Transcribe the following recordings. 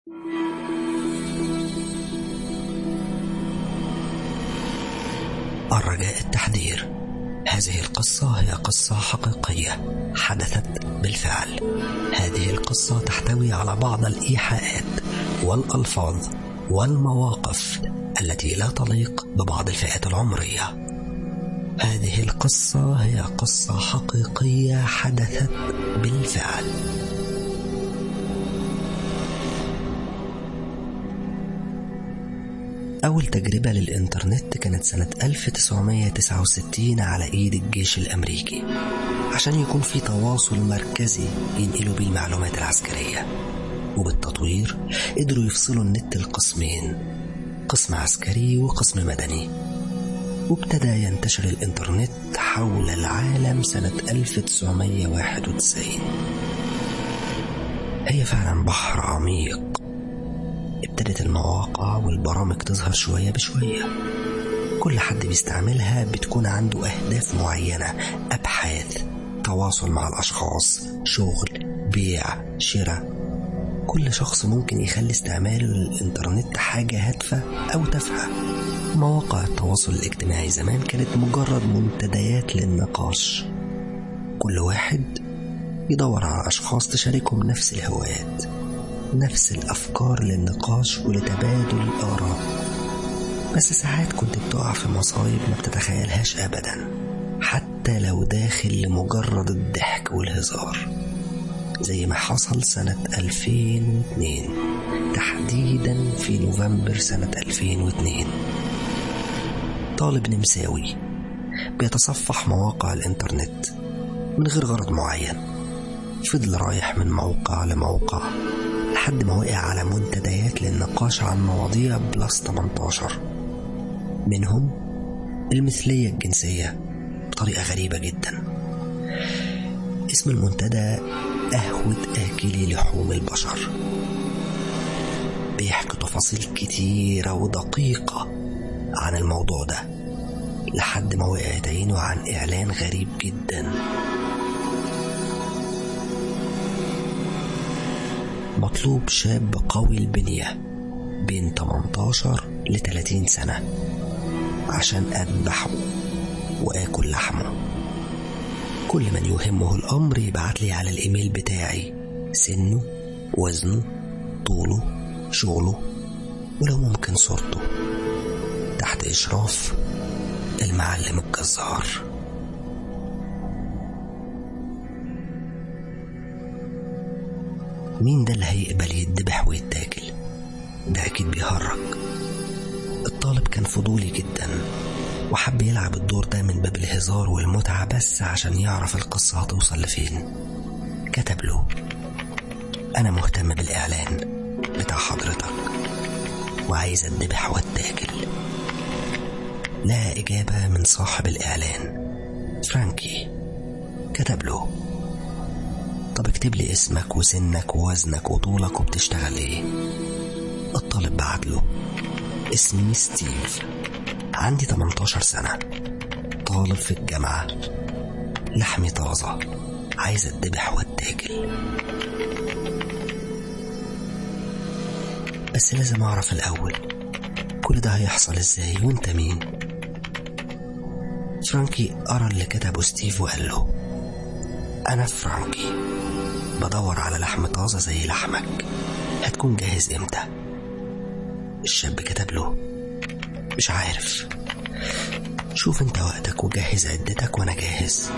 الرجاء التحذير هذه القصة هي قصة حقيقية حدثت بالفعل هذه القصة تحتوي على بعض الإيحاءات والألفاظ والمواقف التي لا تليق ببعض الفئات العمرية هذه القصة هي قصة حقيقية حدثت بالفعل أول تجربة للإنترنت كانت سنة 1969 على إيد الجيش الأمريكي عشان يكون في تواصل مركزي ينقلوا بيه المعلومات العسكرية وبالتطوير قدروا يفصلوا النت لقسمين قسم عسكري وقسم مدني وابتدى ينتشر الإنترنت حول العالم سنة 1991 هي فعلا بحر عميق ابتدت المواقع والبرامج تظهر شوية بشوية كل حد بيستعملها بتكون عنده أهداف معينة أبحاث تواصل مع الأشخاص شغل بيع شراء كل شخص ممكن يخلي استعماله للإنترنت حاجة هادفة أو تافهة مواقع التواصل الاجتماعي زمان كانت مجرد منتديات للنقاش كل واحد يدور على أشخاص تشاركهم نفس الهوايات نفس الأفكار للنقاش ولتبادل الآراء بس ساعات كنت بتقع في مصايب ما بتتخيلهاش أبدا حتى لو داخل لمجرد الضحك والهزار زي ما حصل سنة 2002 تحديدا في نوفمبر سنة 2002 طالب نمساوي بيتصفح مواقع الإنترنت من غير غرض معين فضل رايح من موقع لموقع لحد ما وقع على منتديات للنقاش عن مواضيع بلس 18 منهم المثلية الجنسية بطريقة غريبة جدا اسم المنتدى قهوة آكلي لحوم البشر بيحكي تفاصيل كتيرة ودقيقة عن الموضوع ده لحد ما وقعت عينه عن إعلان غريب جدا مطلوب شاب قوي البنية بين 18 ل 30 سنة عشان أذبحه وآكل لحمه كل من يهمه الأمر يبعت لي على الإيميل بتاعي سنه وزنه طوله شغله ولو ممكن صورته تحت إشراف المعلم الجزار مين ده اللي هيقبل يتذبح ويتاكل ده أكيد بيهرج الطالب كان فضولي جدا وحب يلعب الدور ده من باب الهزار والمتعة بس عشان يعرف القصة هتوصل لفين كتب له أنا مهتم بالإعلان بتاع حضرتك وعايز أتذبح وأتاكل لا إجابة من صاحب الإعلان فرانكي كتب له طب اكتب لي اسمك وسنك ووزنك وطولك وبتشتغل ايه الطالب بعت له اسمي ستيف عندي 18 سنة طالب في الجامعة لحمي طازة عايز اتذبح واتاكل بس لازم اعرف الاول كل ده هيحصل ازاي وانت مين فرانكي قرا اللي كتبه ستيف وقال له انا فرانكي بدور على لحم طازة زي لحمك هتكون جاهز امتى الشاب كتب له مش عارف شوف انت وقتك وجهز عدتك وانا جاهز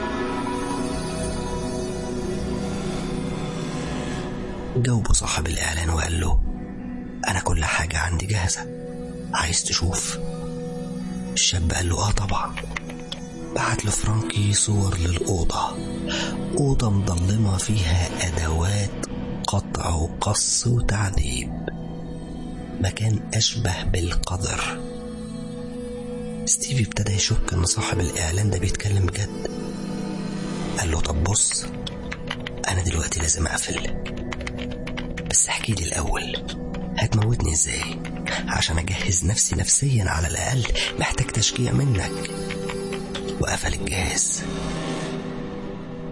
جاوبه صاحب الاعلان وقال له انا كل حاجة عندي جاهزة عايز تشوف الشاب قال له اه طبعا بعت لفرانكي صور للأوضة أوضة مضلمة فيها أدوات قطع وقص وتعذيب مكان أشبه بالقدر ستيفي ابتدى يشك إن صاحب الإعلان ده بيتكلم بجد قال له طب بص أنا دلوقتي لازم أقفل بس احكي لي الأول هتموتني إزاي عشان أجهز نفسي نفسيا على الأقل محتاج تشجيع منك وقفل الجهاز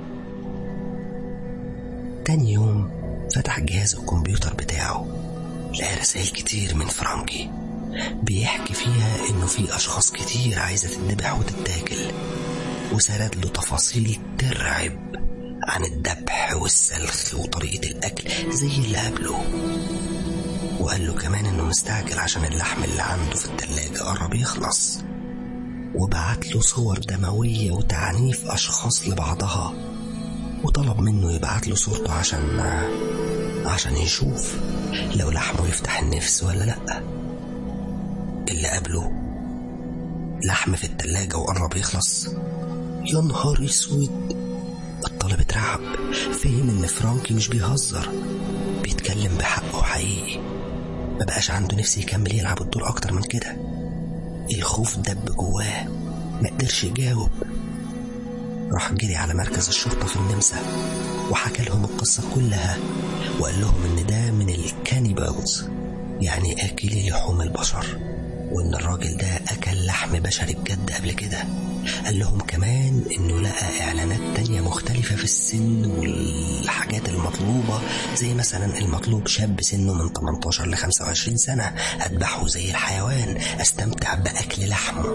تاني يوم فتح جهاز الكمبيوتر بتاعه لقى رسائل كتير من فرانكي بيحكي فيها إنه في أشخاص كتير عايزة تتذبح وتتاكل وسرد له تفاصيل ترعب عن الذبح والسلخ وطريقة الأكل زي اللي قبله وقال له كمان إنه مستعجل عشان اللحم اللي عنده في التلاجة قرب يخلص وبعت له صور دموية وتعنيف أشخاص لبعضها وطلب منه يبعت له صورته عشان عشان يشوف لو لحمه يفتح النفس ولا لأ اللي قبله لحم في التلاجة وقرب يخلص يا نهار اسود الطالب اترعب فهم ان فرانكي مش بيهزر بيتكلم بحقه حقيقي ما بقاش عنده نفس يكمل يلعب الدور اكتر من كده الخوف دب جواه ما قدرش يجاوب راح جري على مركز الشرطة في النمسا وحكى لهم القصة كلها وقال لهم إن ده من الكانيبالز يعني آكلي لحوم البشر وإن الراجل ده أكل لحم بشري بجد قبل كده قال لهم كمان إنه لقى إعلانات تانية مختلفة في السن والحاجات المطلوبة زي مثلا المطلوب شاب سنه من 18 ل 25 سنة أذبحه زي الحيوان أستمتع بأكل لحمه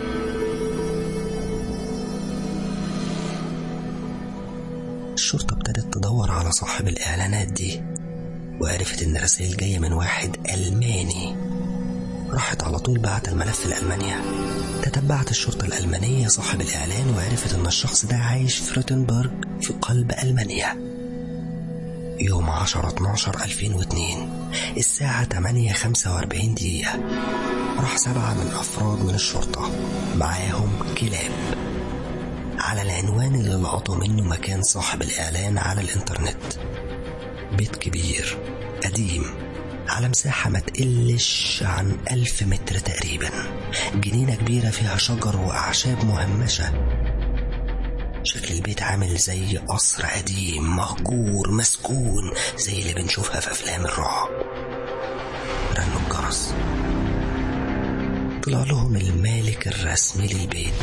الشرطة ابتدت تدور على صاحب الإعلانات دي وعرفت إن الرسائل جاية من واحد ألماني راحت على طول بعت الملف لألمانيا تتبعت الشرطة الألمانية صاحب الإعلان وعرفت إن الشخص ده عايش في روتنبرغ في قلب ألمانيا يوم 10 12 2002 الساعة 8 45 دقيقة راح سبعة من أفراد من الشرطة معاهم كلاب على العنوان اللي لقطوا منه مكان صاحب الإعلان على الإنترنت بيت كبير قديم على مساحة ما تقلش عن ألف متر تقريبا جنينة كبيرة فيها شجر وأعشاب مهمشة شكل البيت عامل زي قصر قديم مهجور مسكون زي اللي بنشوفها في أفلام الرعب رنوا الجرس طلع لهم المالك الرسمي للبيت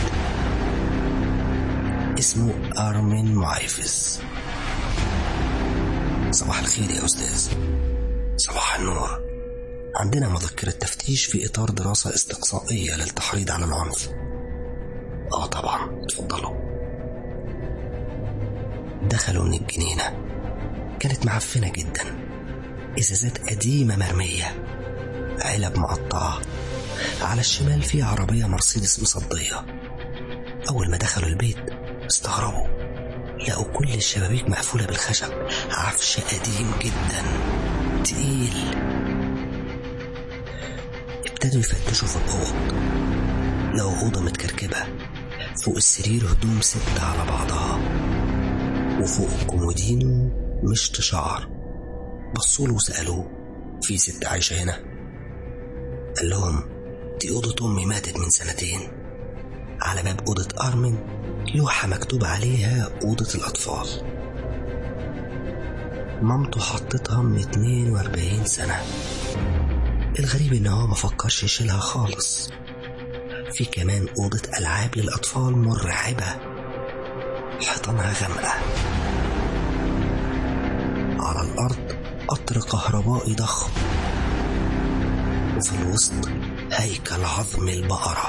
اسمه أرمين مايفز صباح الخير يا أستاذ صباح النور عندنا مذكرة تفتيش في إطار دراسة استقصائية للتحريض على العنف آه طبعا اتفضلوا دخلوا من الجنينة كانت معفنة جدا إزازات قديمة مرمية علب مقطعة على الشمال في عربية مرسيدس مصدية أول ما دخلوا البيت استغربوا لقوا كل الشبابيك مقفولة بالخشب عفش قديم جدا تقيل ابتدوا يفتشوا في الأوض لقوا أوضة متكركبة فوق السرير هدوم ست على بعضها وفوق الكومودينو مشط شعر بصوله وسألوه في ست عايشة هنا قال لهم دي أوضة أمي ماتت من سنتين على باب أوضة أرمن لوحة مكتوب عليها أوضة الأطفال مامته حطتها من 42 سنة الغريب إن هو مفكرش يشيلها خالص في كمان أوضة ألعاب للأطفال مرعبة حيطانها غامقة على الأرض قطر كهربائي ضخم وفي الوسط هيكل عظم البقرة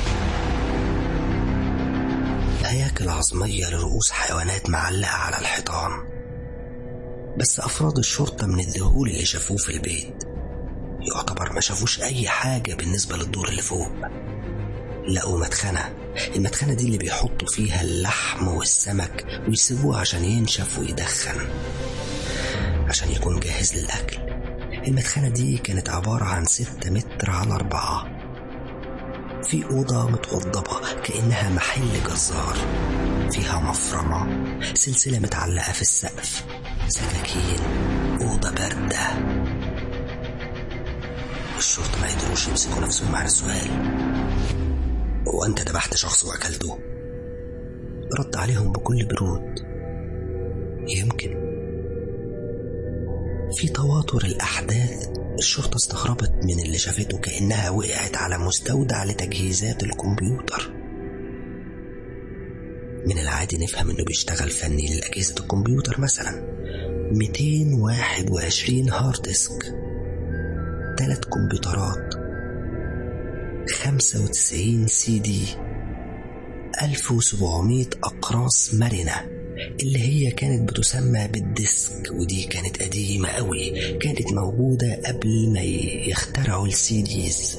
هياكل عظمية لرؤوس حيوانات معلقة على الحيطان بس أفراد الشرطة من الذهول اللي شافوه في البيت يعتبر ما شافوش أي حاجة بالنسبة للدور اللي فوق لقوا مدخنة المدخنة دي اللي بيحطوا فيها اللحم والسمك ويسيبوه عشان ينشف ويدخن عشان يكون جاهز للأكل المدخنة دي كانت عبارة عن ستة متر على أربعة في أوضة متوضبة كأنها محل جزار فيها مفرمة سلسلة متعلقة في السقف سكاكين أوضة باردة الشرطة ما قدروش يمسكوا نفسهم على السؤال هو أنت ذبحت شخص وأكلته؟ رد عليهم بكل برود يمكن في تواتر الأحداث الشرطة استغربت من اللي شافته كأنها وقعت على مستودع لتجهيزات الكمبيوتر من العادي نفهم انه بيشتغل فني لأجهزة الكمبيوتر مثلا 221 هارد ديسك تلات كمبيوترات خمسة وتسعين سي دي ألف وسبعمية أقراص مرنة اللي هي كانت بتسمى بالديسك ودي كانت قديمة قوي كانت موجودة قبل ما يخترعوا السي ديز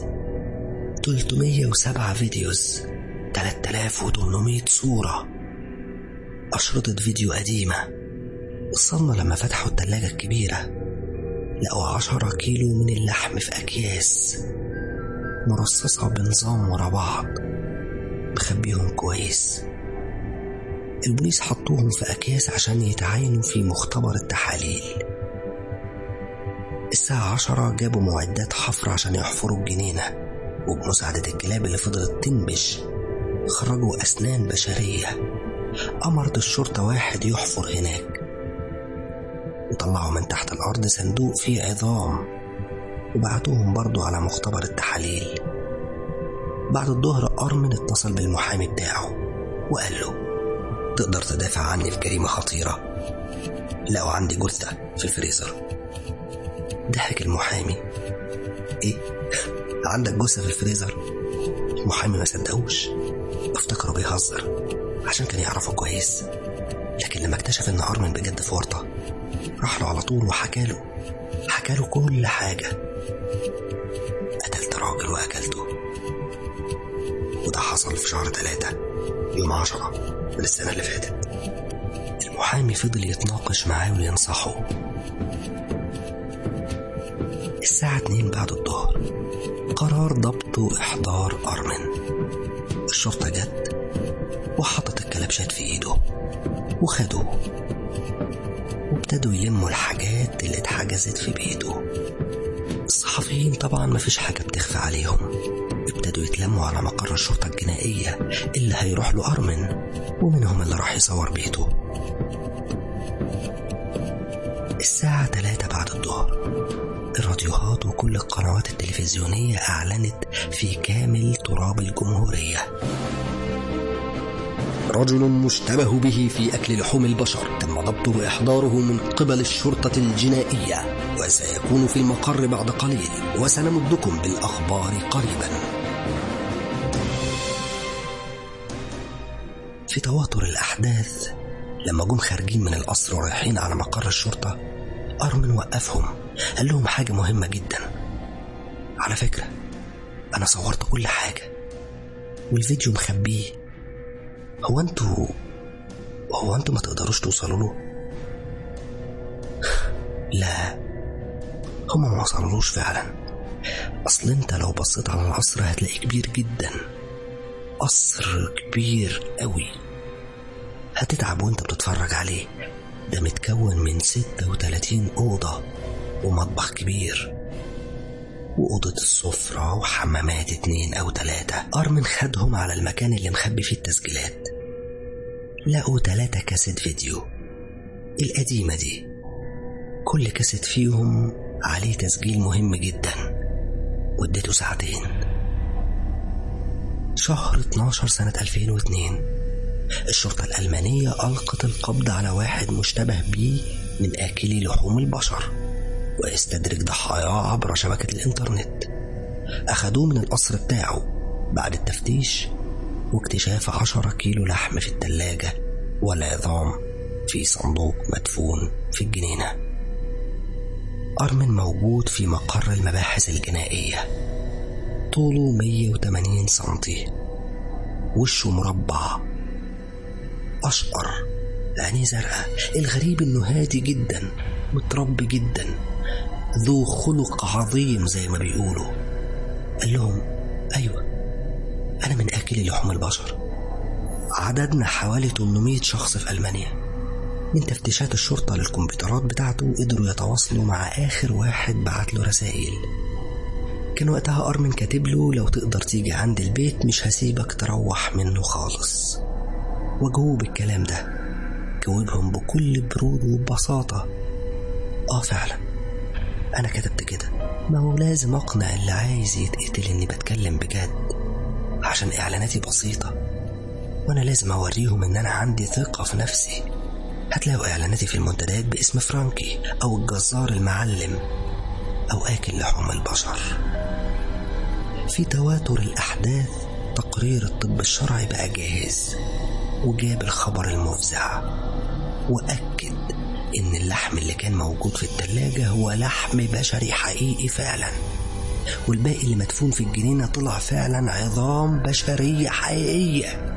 307 فيديوز 3800 صورة أشرطة فيديو قديمة وصلنا لما فتحوا التلاجة الكبيرة لقوا عشرة كيلو من اللحم في أكياس مرصصة بنظام ورا بعض مخبيهم كويس البوليس حطوهم في أكياس عشان يتعاينوا في مختبر التحاليل الساعة عشرة جابوا معدات حفر عشان يحفروا الجنينة وبمساعدة الكلاب اللي فضلت تنبش خرجوا أسنان بشرية أمرت الشرطة واحد يحفر هناك وطلعوا من تحت الأرض صندوق فيه عظام وبعتوهم برضو على مختبر التحاليل بعد الظهر أرمن اتصل بالمحامي بتاعه وقال له تقدر تدافع عني في جريمة خطيرة لقوا عندي جثة في الفريزر ضحك المحامي ايه عندك جثة في الفريزر المحامي ما صدقوش افتكروا بيهزر عشان كان يعرفه كويس لكن لما اكتشف ان ارمن بجد في ورطة راح له على طول وحكى له حكى له كل حاجة قتلت راجل وأكلته وده حصل في شهر ثلاثة يوم عشرة من السنة اللي فاتت المحامي فضل يتناقش معاه وينصحه الساعة اتنين بعد الظهر قرار ضبط وإحضار أرمن الشرطة جت وحطت الكلبشات في إيده وخدوه وابتدوا يلموا الحاجات اللي اتحجزت في بيته الصحفيين طبعا مفيش حاجة بتخفى عليهم ابتدوا يتلموا على مقر الشرطة الجنائية اللي هيروح له أرمن ومنهم اللي راح يصور بيته الساعة 3 بعد الظهر الراديوهات وكل القنوات التلفزيونية أعلنت في كامل تراب الجمهورية رجل مشتبه به في أكل لحوم البشر تم ضبطه وإحضاره من قبل الشرطة الجنائية وسيكون في المقر بعد قليل وسنمدكم بالأخبار قريبا في تواتر الأحداث لما جم خارجين من القصر ورايحين على مقر الشرطة أرمن وقفهم قال لهم حاجة مهمة جدا على فكرة أنا صورت كل حاجة والفيديو مخبيه هو انتوا هو انتوا ما تقدروش توصلوا له لا هما ما وصلولوش فعلا اصل انت لو بصيت على القصر هتلاقيه كبير جدا قصر كبير قوي هتتعب وانت بتتفرج عليه ده متكون من 36 أوضة ومطبخ كبير وأوضة السفرة وحمامات اتنين أو تلاتة أرمن خدهم على المكان اللي مخبي فيه التسجيلات لقوا تلاتة كاسيت فيديو القديمة دي كل كاسيت فيهم عليه تسجيل مهم جدا مدته ساعتين شهر 12 سنة 2002 الشرطة الألمانية ألقت القبض على واحد مشتبه بيه من آكلي لحوم البشر ويستدرج ضحاياه عبر شبكة الإنترنت أخدوه من القصر بتاعه بعد التفتيش واكتشاف عشرة كيلو لحم في التلاجة والعظام في صندوق مدفون في الجنينة أرمن موجود في مقر المباحث الجنائية طوله 180 سنتي وشه مربع أشقر عينيه زرقاء الغريب إنه هادي جدا متربي جدا ذو خلق عظيم زي ما بيقولوا قال لهم أيوة أنا من آكل لحوم البشر عددنا حوالي 800 شخص في ألمانيا من تفتيشات الشرطة للكمبيوترات بتاعته قدروا يتواصلوا مع آخر واحد بعت له رسائل كان وقتها أرمن كاتب له لو تقدر تيجي عند البيت مش هسيبك تروح منه خالص واجهوه بالكلام ده جاوبهم بكل برود وببساطة آه فعلا أنا كتبت كده ما هو لازم أقنع اللي عايز يتقتل إني بتكلم بجد عشان إعلاناتي بسيطة وأنا لازم أوريهم إن أنا عندي ثقة في نفسي هتلاقوا إعلاناتي في المنتديات باسم فرانكي أو الجزار المعلم أو آكل لحوم البشر في تواتر الأحداث تقرير الطب الشرعي بقى جاهز وجاب الخبر المفزع وأكد إن اللحم اللي كان موجود في التلاجة هو لحم بشري حقيقي فعلا والباقي اللي مدفون في الجنينة طلع فعلا عظام بشرية حقيقية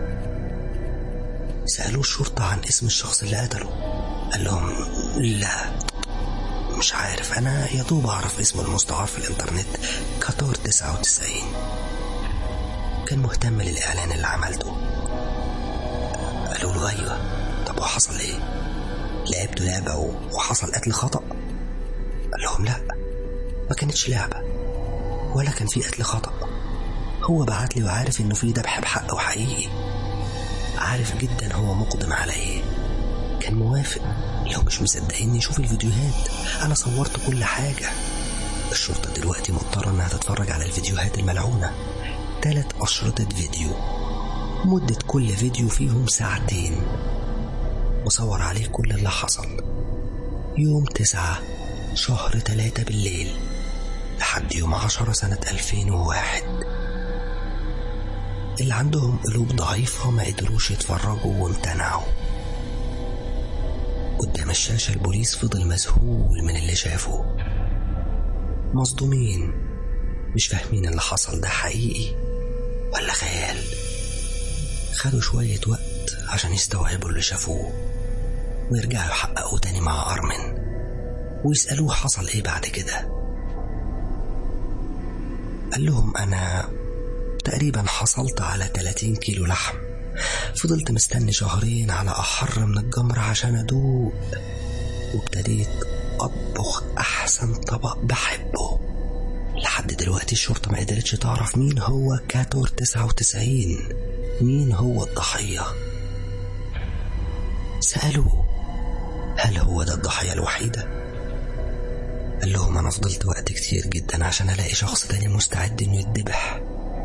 سألوه الشرطة عن اسم الشخص اللي قتله قال لهم لا مش عارف أنا يا دوب أعرف اسمه المستعار في الإنترنت كاتور 99 كان مهتم للإعلان اللي عملته قالوا له أيوة طب وحصل إيه؟ لعبتوا لعبة وحصل قتل خطأ؟ قال لهم لا ما كانتش لعبة ولا كان في قتل خطأ هو بعت لي وعارف إنه في ذبح بحق وحقيقي عارف جدا هو مقدم على إيه كان موافق لو مش مصدقيني شوف الفيديوهات أنا صورت كل حاجة الشرطة دلوقتي مضطرة إنها تتفرج على الفيديوهات الملعونة تلات أشرطة فيديو مدة كل فيديو فيهم ساعتين وصور عليه كل اللي حصل يوم تسعة شهر تلاتة بالليل لحد يوم عشرة سنة ألفين وواحد اللي عندهم قلوب ضعيفة ما قدروش يتفرجوا وامتنعوا قدام الشاشة البوليس فضل مذهول من اللي شافه مصدومين مش فاهمين اللي حصل ده حقيقي ولا خيال خدوا شوية وقت عشان يستوعبوا اللي شافوه ويرجعوا يحققوا تاني مع أرمن ويسألوه حصل إيه بعد كده قال لهم أنا تقريبا حصلت على 30 كيلو لحم فضلت مستني شهرين على أحر من الجمر عشان أدوق وابتديت أطبخ أحسن طبق بحبه لحد دلوقتي الشرطة ما قدرتش تعرف مين هو كاتور 99 مين هو الضحية سألوه هل هو ده الضحية الوحيدة؟ قال لهم أنا فضلت وقت كتير جدا عشان ألاقي شخص تاني مستعد إنه يتذبح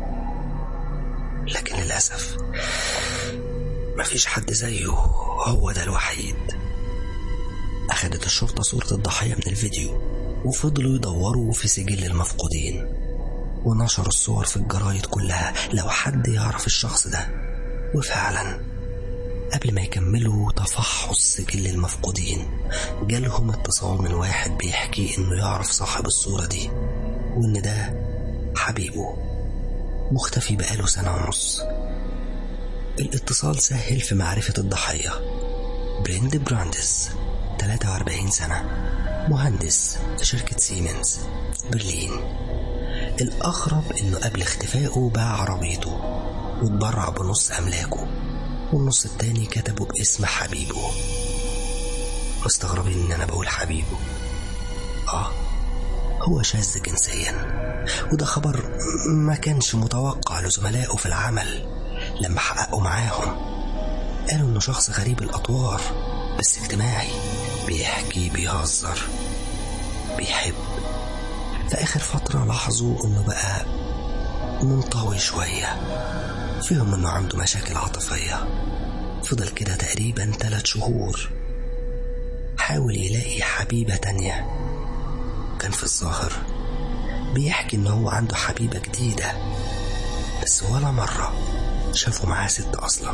لكن للأسف مفيش حد زيه هو ده الوحيد أخدت الشرطة صورة الضحية من الفيديو وفضلوا يدوروا في سجل المفقودين ونشروا الصور في الجرايد كلها لو حد يعرف الشخص ده وفعلا قبل ما يكملوا تفحص سجل المفقودين جالهم اتصال من واحد بيحكي انه يعرف صاحب الصورة دي وان ده حبيبه مختفي بقاله سنة ونص الاتصال سهل في معرفة الضحية بريند براندس 43 سنة مهندس في شركة سيمنز في برلين الأغرب إنه قبل اختفائه باع عربيته واتبرع بنص أملاكه والنص التاني كتبه باسم حبيبه مستغربين إن أنا بقول حبيبه آه هو شاذ جنسيا وده خبر ما كانش متوقع لزملائه في العمل لما حققوا معاهم قالوا إنه شخص غريب الأطوار بس اجتماعي بيحكي بيهزر بيحب في آخر فترة لاحظوا إنه بقى منطوي شوية فيهم إنه عنده مشاكل عاطفية فضل كده تقريبا ثلاث شهور حاول يلاقي حبيبة تانية كان في الظاهر بيحكي إن هو عنده حبيبة جديدة بس ولا مرة شافوا معاه ست أصلا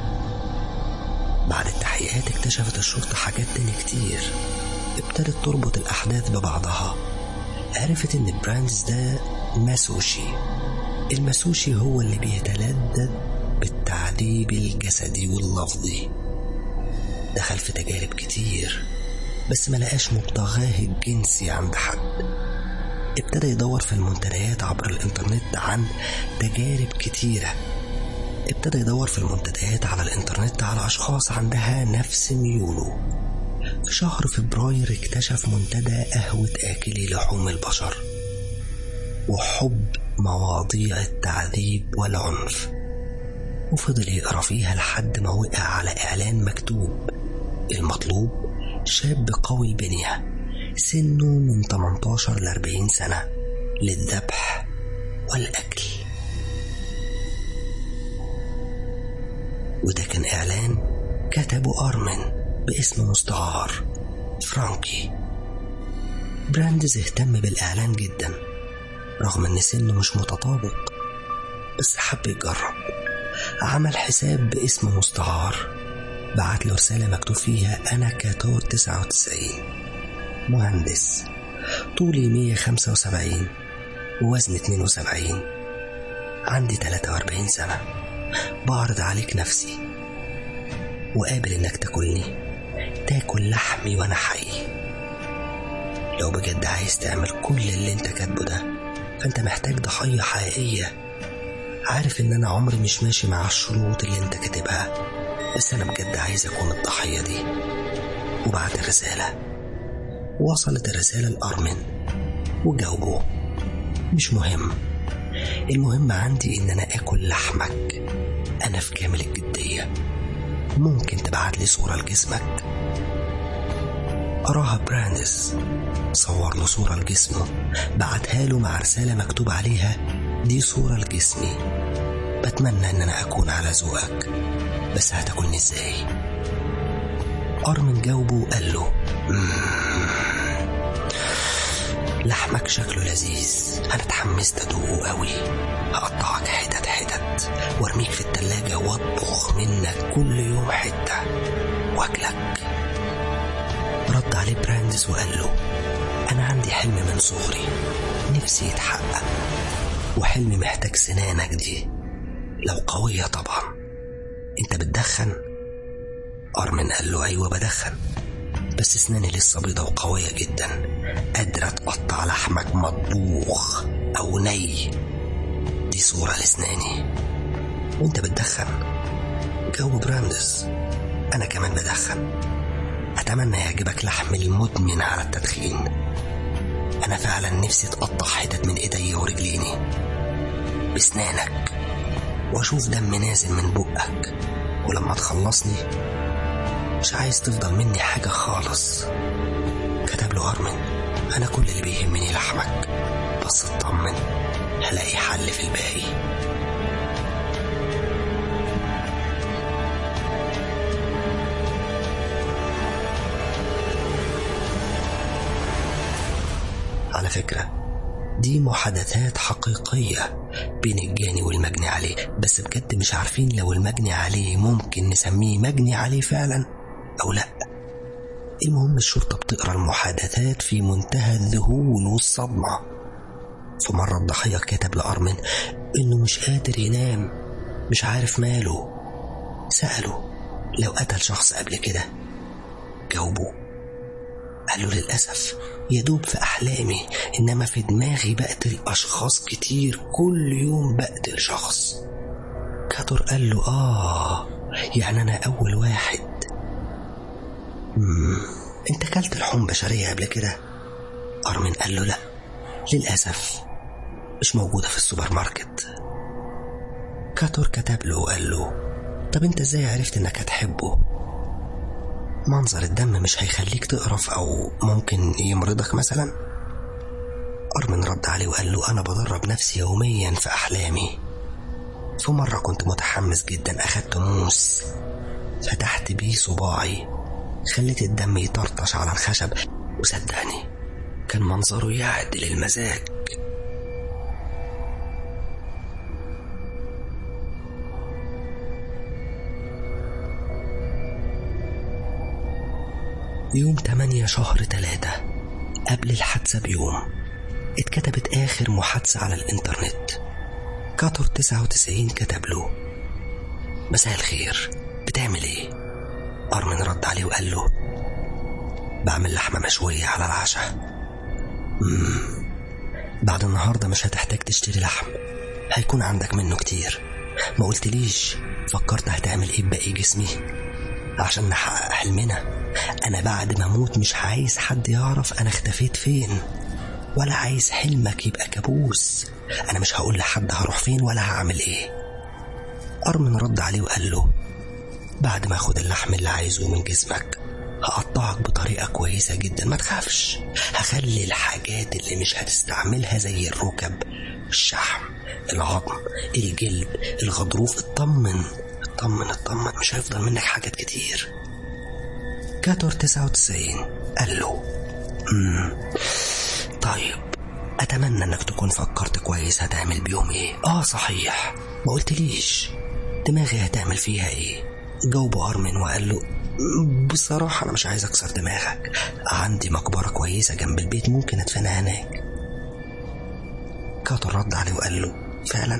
بعد التحقيقات اكتشفت الشرطة حاجات تاني كتير ابتدت تربط الأحداث ببعضها عرفت إن براندز ده ماسوشي الماسوشي هو اللي بيتلذذ بالتعذيب الجسدي واللفظي دخل في تجارب كتير بس ما لقاش مبتغاه الجنسي عند حد ابتدى يدور في المنتديات عبر الانترنت عن تجارب كتيرة ابتدى يدور في المنتديات على الانترنت على أشخاص عندها نفس ميوله في شهر فبراير اكتشف منتدى قهوة آكلي لحوم البشر وحب مواضيع التعذيب والعنف وفضل يقرا فيها لحد ما وقع على إعلان مكتوب المطلوب شاب قوي البنية سنه من 18 ل 40 سنة للذبح والأكل وده كان إعلان كتبه أرمن باسم مستعار فرانكي براندز اهتم بالإعلان جدا رغم إن سنه مش متطابق بس حب يجرب عمل حساب باسم مستعار بعت له رسالة مكتوب فيها أنا كاتور 99 مهندس طولي 175 ووزني 72 عندي 43 سنة بعرض عليك نفسي وقابل إنك تاكلني تاكل لحمي وأنا حي لو بجد عايز تعمل كل اللي انت كاتبه ده فانت محتاج ضحية حقيقية عارف ان انا عمري مش ماشي مع الشروط اللي انت كاتبها بس انا بجد عايز اكون الضحية دي وبعت الرسالة وصلت الرسالة لأرمن وجاوبه مش مهم المهم عندي ان انا اكل لحمك انا في كامل الجدية ممكن تبعت لي صورة لجسمك أراها براندس صور له صورة لجسمه بعتها له مع رسالة مكتوب عليها دي صورة لجسمي بتمنى إن أنا أكون على ذوقك بس هتاكلني إزاي أرمن جاوبه وقال له لحمك شكله لذيذ أنا اتحمست أدوقه قوي هقطعك حتت حتت وارميك في التلاجة واطبخ منك كل يوم حتة واكلك رد عليه براندس وقال له أنا عندي حلم من صغري نفسي يتحقق وحلمي محتاج سنانك دي لو قوية طبعا انت بتدخن أرمن قال له أيوة بدخن بس اسناني لسه بيضة وقوية جدا قادرة تقطع لحمك مطبوخ أو ني دي صورة لسناني وانت بتدخن جاوب براندس أنا كمان بدخن أتمنى يعجبك لحم المدمن على التدخين أنا فعلا نفسي تقطع حتت من إيدي ورجليني بسنانك وأشوف دم نازل من بقك ولما تخلصني مش عايز تفضل مني حاجة خالص كتب له أرمن أنا كل اللي بيهمني لحمك بس اطمن هلاقي حل في الباقي على فكرة دي محادثات حقيقية بين الجاني والمجني عليه بس بجد مش عارفين لو المجني عليه ممكن نسميه مجني عليه فعلا أو لأ المهم الشرطة بتقرأ المحادثات في منتهى الذهول والصدمة في مرة الضحية كتب لأرمن إنه مش قادر ينام مش عارف ماله سأله لو قتل شخص قبل كده جاوبه قال له للأسف يدوب في أحلامي إنما في دماغي بقتل أشخاص كتير كل يوم بقتل شخص كاتور قال له آه يعني أنا أول واحد مم. أنت كلت لحوم بشرية قبل كده أرمن قال له لأ للأسف مش موجودة في السوبر ماركت كاتور كتب له وقال له طب أنت إزاي عرفت إنك هتحبه منظر الدم مش هيخليك تقرف أو ممكن يمرضك مثلا أرمن رد عليه وقال له أنا بدرب نفسي يوميا في أحلامي في مرة كنت متحمس جدا أخدت موس فتحت بيه صباعي خليت الدم يطرطش على الخشب وصدقني كان منظره يعدل المزاج يوم 8 شهر 3 قبل الحادثة بيوم اتكتبت آخر محادثة على الإنترنت كاتور 99 كتب له مساء الخير بتعمل ايه؟ أرمن رد عليه وقال له بعمل لحمة مشوية على العشاء مم. بعد النهاردة مش هتحتاج تشتري لحم هيكون عندك منه كتير ما قلتليش فكرت هتعمل ايه بباقي جسمي عشان نحقق حلمنا أنا بعد ما أموت مش عايز حد يعرف أنا اختفيت فين ولا عايز حلمك يبقى كابوس أنا مش هقول لحد هروح فين ولا هعمل إيه أرمن رد عليه وقال له بعد ما أخد اللحم اللي عايزه من جسمك هقطعك بطريقة كويسة جدا ما تخافش هخلي الحاجات اللي مش هتستعملها زي الركب الشحم العظم الجلد الغضروف اطمن اطمن اطمن مش هيفضل منك حاجات كتير كاتور 99 قال له مم. طيب أتمنى إنك تكون فكرت كويس هتعمل بيهم إيه آه صحيح ما قلتليش دماغي هتعمل فيها إيه جاوبه أرمن وقال له بصراحة أنا مش عايز أكسر دماغك عندي مقبرة كويسة جنب البيت ممكن أدفنها هناك كاتو رد عليه وقال له فعلا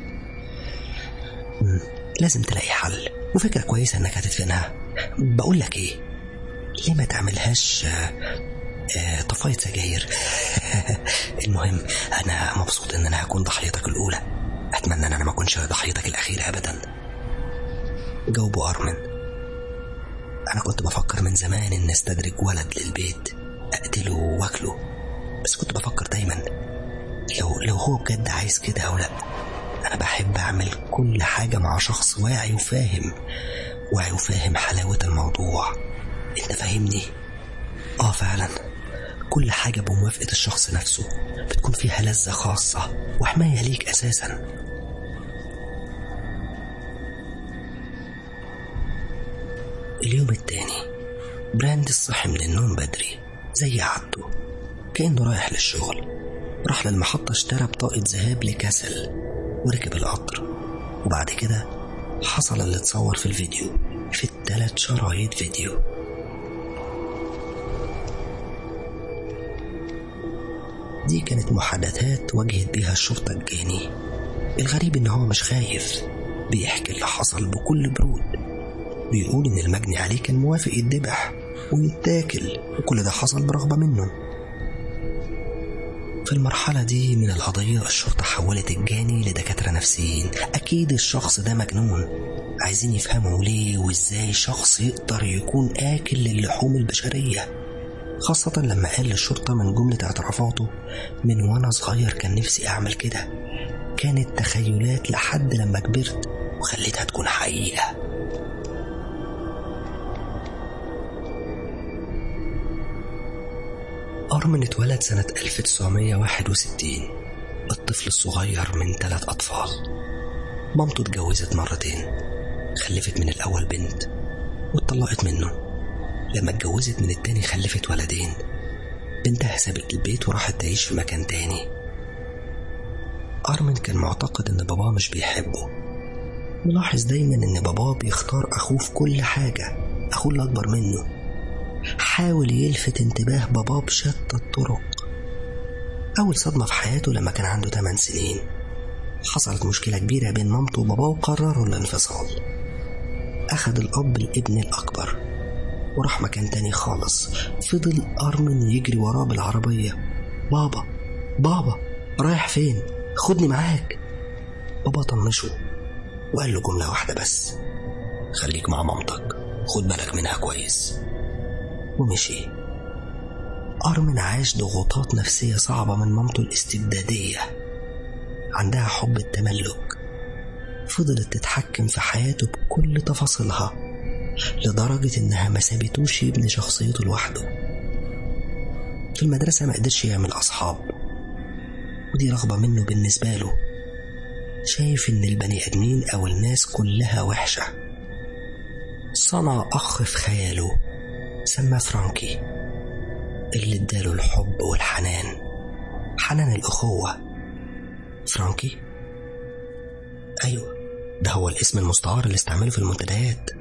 مم. لازم تلاقي حل وفكرة كويسة إنك هتدفنها بقول لك إيه ليه ما تعملهاش آه، آه، طفاية سجاير المهم أنا مبسوط إن أنا هكون ضحيتك الأولى أتمنى إن أنا ما أكونش ضحيتك الأخيرة أبدا جاوبه أرمن أنا كنت بفكر من زمان إن استدرج ولد للبيت أقتله وأكله بس كنت بفكر دايما لو لو هو بجد عايز كده أو لأ أنا بحب أعمل كل حاجة مع شخص واعي وفاهم واعي وفاهم حلاوة الموضوع أنت فاهمني؟ آه فعلا كل حاجة بموافقة الشخص نفسه بتكون فيها لذة خاصة وحماية ليك أساسا اليوم التاني براند صحي من النوم بدري زي عادته كأنه رايح للشغل راح للمحطة اشترى بطاقة ذهاب لكسل وركب القطر وبعد كده حصل اللي اتصور في الفيديو في التلات شرايط فيديو دي كانت محادثات واجهت بيها الشرطة الجاني الغريب ان هو مش خايف بيحكي اللي حصل بكل برود بيقول ان المجني عليه كان موافق يتذبح ويتاكل وكل ده حصل برغبة منه في المرحلة دي من القضية الشرطة حولت الجاني لدكاترة نفسيين أكيد الشخص ده مجنون عايزين يفهموا ليه وإزاي شخص يقدر يكون آكل للحوم البشرية خاصة لما قال للشرطة من جملة اعترافاته من وأنا صغير كان نفسي أعمل كده كانت تخيلات لحد لما كبرت وخليتها تكون حقيقة أرمن اتولد سنة 1961 الطفل الصغير من ثلاث أطفال مامته اتجوزت مرتين خلفت من الأول بنت واتطلقت منه لما اتجوزت من التاني خلفت ولدين بنتها سابت البيت وراحت تعيش في مكان تاني أرمن كان معتقد إن باباه مش بيحبه ملاحظ دايما إن باباه بيختار أخوه في كل حاجة أخوه اللي أكبر منه حاول يلفت انتباه باباه بشتى الطرق أول صدمة في حياته لما كان عنده 8 سنين حصلت مشكلة كبيرة بين مامته وباباه وقرروا الانفصال أخد الأب الابن الأكبر وراح مكان تاني خالص فضل أرمن يجري وراه بالعربية بابا بابا رايح فين خدني معاك بابا طنشه وقال له جملة واحدة بس خليك مع مامتك خد بالك منها كويس ومشي أرمن عاش ضغوطات نفسية صعبة من مامته الاستبدادية عندها حب التملك فضلت تتحكم في حياته بكل تفاصيلها لدرجة إنها ما سابتوش يبني شخصيته لوحده في المدرسة ما قدرش يعمل أصحاب ودي رغبة منه بالنسبة له شايف إن البني آدمين أو الناس كلها وحشة صنع أخ في خياله سماه فرانكي اللي اداله الحب والحنان حنان الأخوة فرانكي أيوة ده هو الاسم المستعار اللي استعمله في المنتديات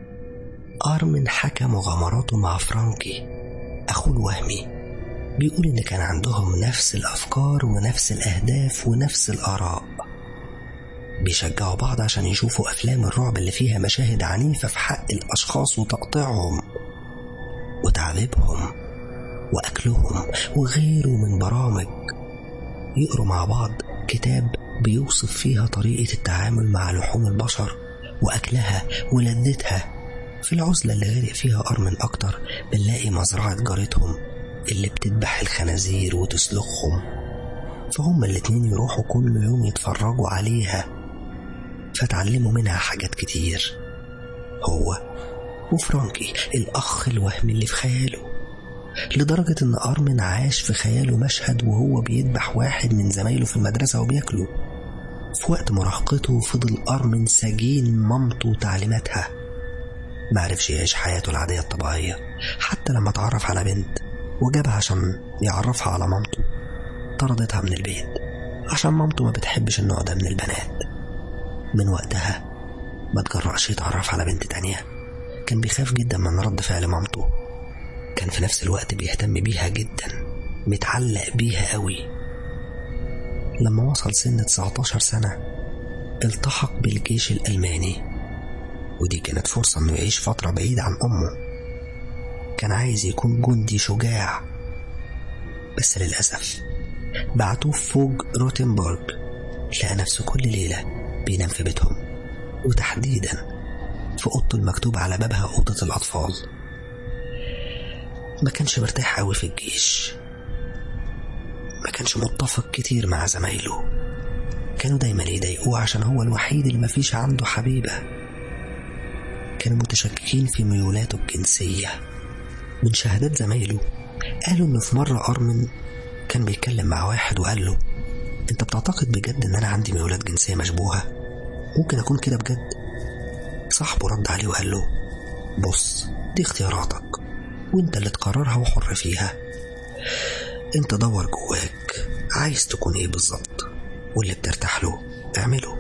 أرمن حكى مغامراته مع فرانكي أخوه الوهمي بيقول إن كان عندهم نفس الأفكار ونفس الأهداف ونفس الآراء بيشجعوا بعض عشان يشوفوا أفلام الرعب اللي فيها مشاهد عنيفة في حق الأشخاص وتقطيعهم وتعذيبهم وأكلهم وغيره من برامج يقروا مع بعض كتاب بيوصف فيها طريقة التعامل مع لحوم البشر وأكلها ولذتها في العزلة اللي غرق فيها أرمن أكتر بنلاقي مزرعة جارتهم اللي بتذبح الخنازير وتسلخهم فهم الاتنين يروحوا كل يوم يتفرجوا عليها فتعلموا منها حاجات كتير هو وفرانكي الأخ الوهمي اللي في خياله لدرجة إن أرمن عاش في خياله مشهد وهو بيذبح واحد من زمايله في المدرسة وبياكله في وقت مراهقته فضل أرمن سجين مامته وتعليماتها معرفش يعيش حياته العادية الطبيعية حتى لما اتعرف على بنت وجابها عشان يعرفها على مامته وطردتها من البيت عشان مامته ما بتحبش النوع ده من البنات من وقتها ما تجرأش يتعرف على بنت تانية كان بيخاف جدا من رد فعل مامته كان في نفس الوقت بيهتم بيها جدا متعلق بيها قوي لما وصل سن 19 سنة التحق بالجيش الألماني ودي كانت فرصة إنه يعيش فترة بعيد عن أمه كان عايز يكون جندي شجاع بس للأسف بعتوه فوق روتنبورغ لقى نفسه كل ليلة بينام في بيتهم وتحديدا في أوضته المكتوب على بابها أوضة الأطفال ما كانش مرتاح أوي في الجيش ما كانش متفق كتير مع زمايله كانوا دايما يضايقوه عشان هو الوحيد اللي مفيش عنده حبيبة كانوا متشككين في ميولاته الجنسية من شهادات زمايله قالوا إنه في مرة أرمن كان بيتكلم مع واحد وقال له أنت بتعتقد بجد إن أنا عندي ميولات جنسية مشبوهة؟ ممكن أكون كده بجد؟ صاحبه رد عليه وقال له بص دي اختياراتك وانت اللي تقررها وحر فيها انت دور جواك عايز تكون ايه بالظبط واللي بترتاح له اعمله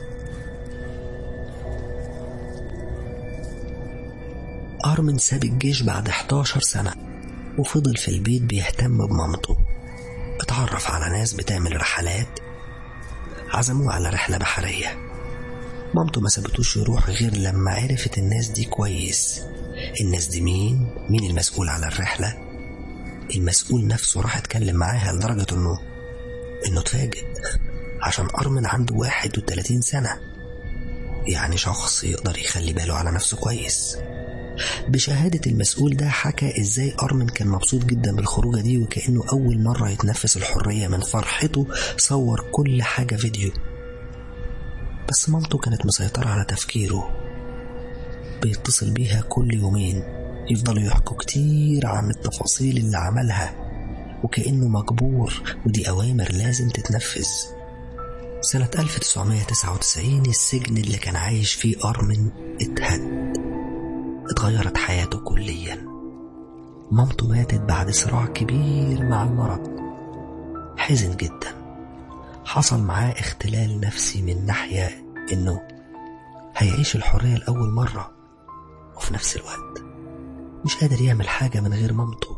أرمن ساب الجيش بعد 11 سنة وفضل في البيت بيهتم بمامته اتعرف على ناس بتعمل رحلات عزموه على رحلة بحرية مامته ما سابتوش يروح غير لما عرفت الناس دي كويس الناس دي مين مين المسؤول على الرحلة المسؤول نفسه راح اتكلم معاها لدرجة انه انه اتفاجئ عشان أرمن عنده 31 سنة يعني شخص يقدر يخلي باله على نفسه كويس بشهادة المسؤول ده حكى ازاي أرمن كان مبسوط جدا بالخروجة دي وكأنه أول مرة يتنفس الحرية من فرحته صور كل حاجة فيديو بس مامته كانت مسيطرة على تفكيره بيتصل بيها كل يومين يفضلوا يحكوا كتير عن التفاصيل اللي عملها وكأنه مجبور ودي أوامر لازم تتنفذ سنة 1999 السجن اللي كان عايش فيه أرمن اتهد اتغيرت حياته كليا مامته ماتت بعد صراع كبير مع المرض حزن جدا حصل معاه اختلال نفسي من ناحية انه هيعيش الحرية لأول مرة وفي نفس الوقت مش قادر يعمل حاجة من غير مامته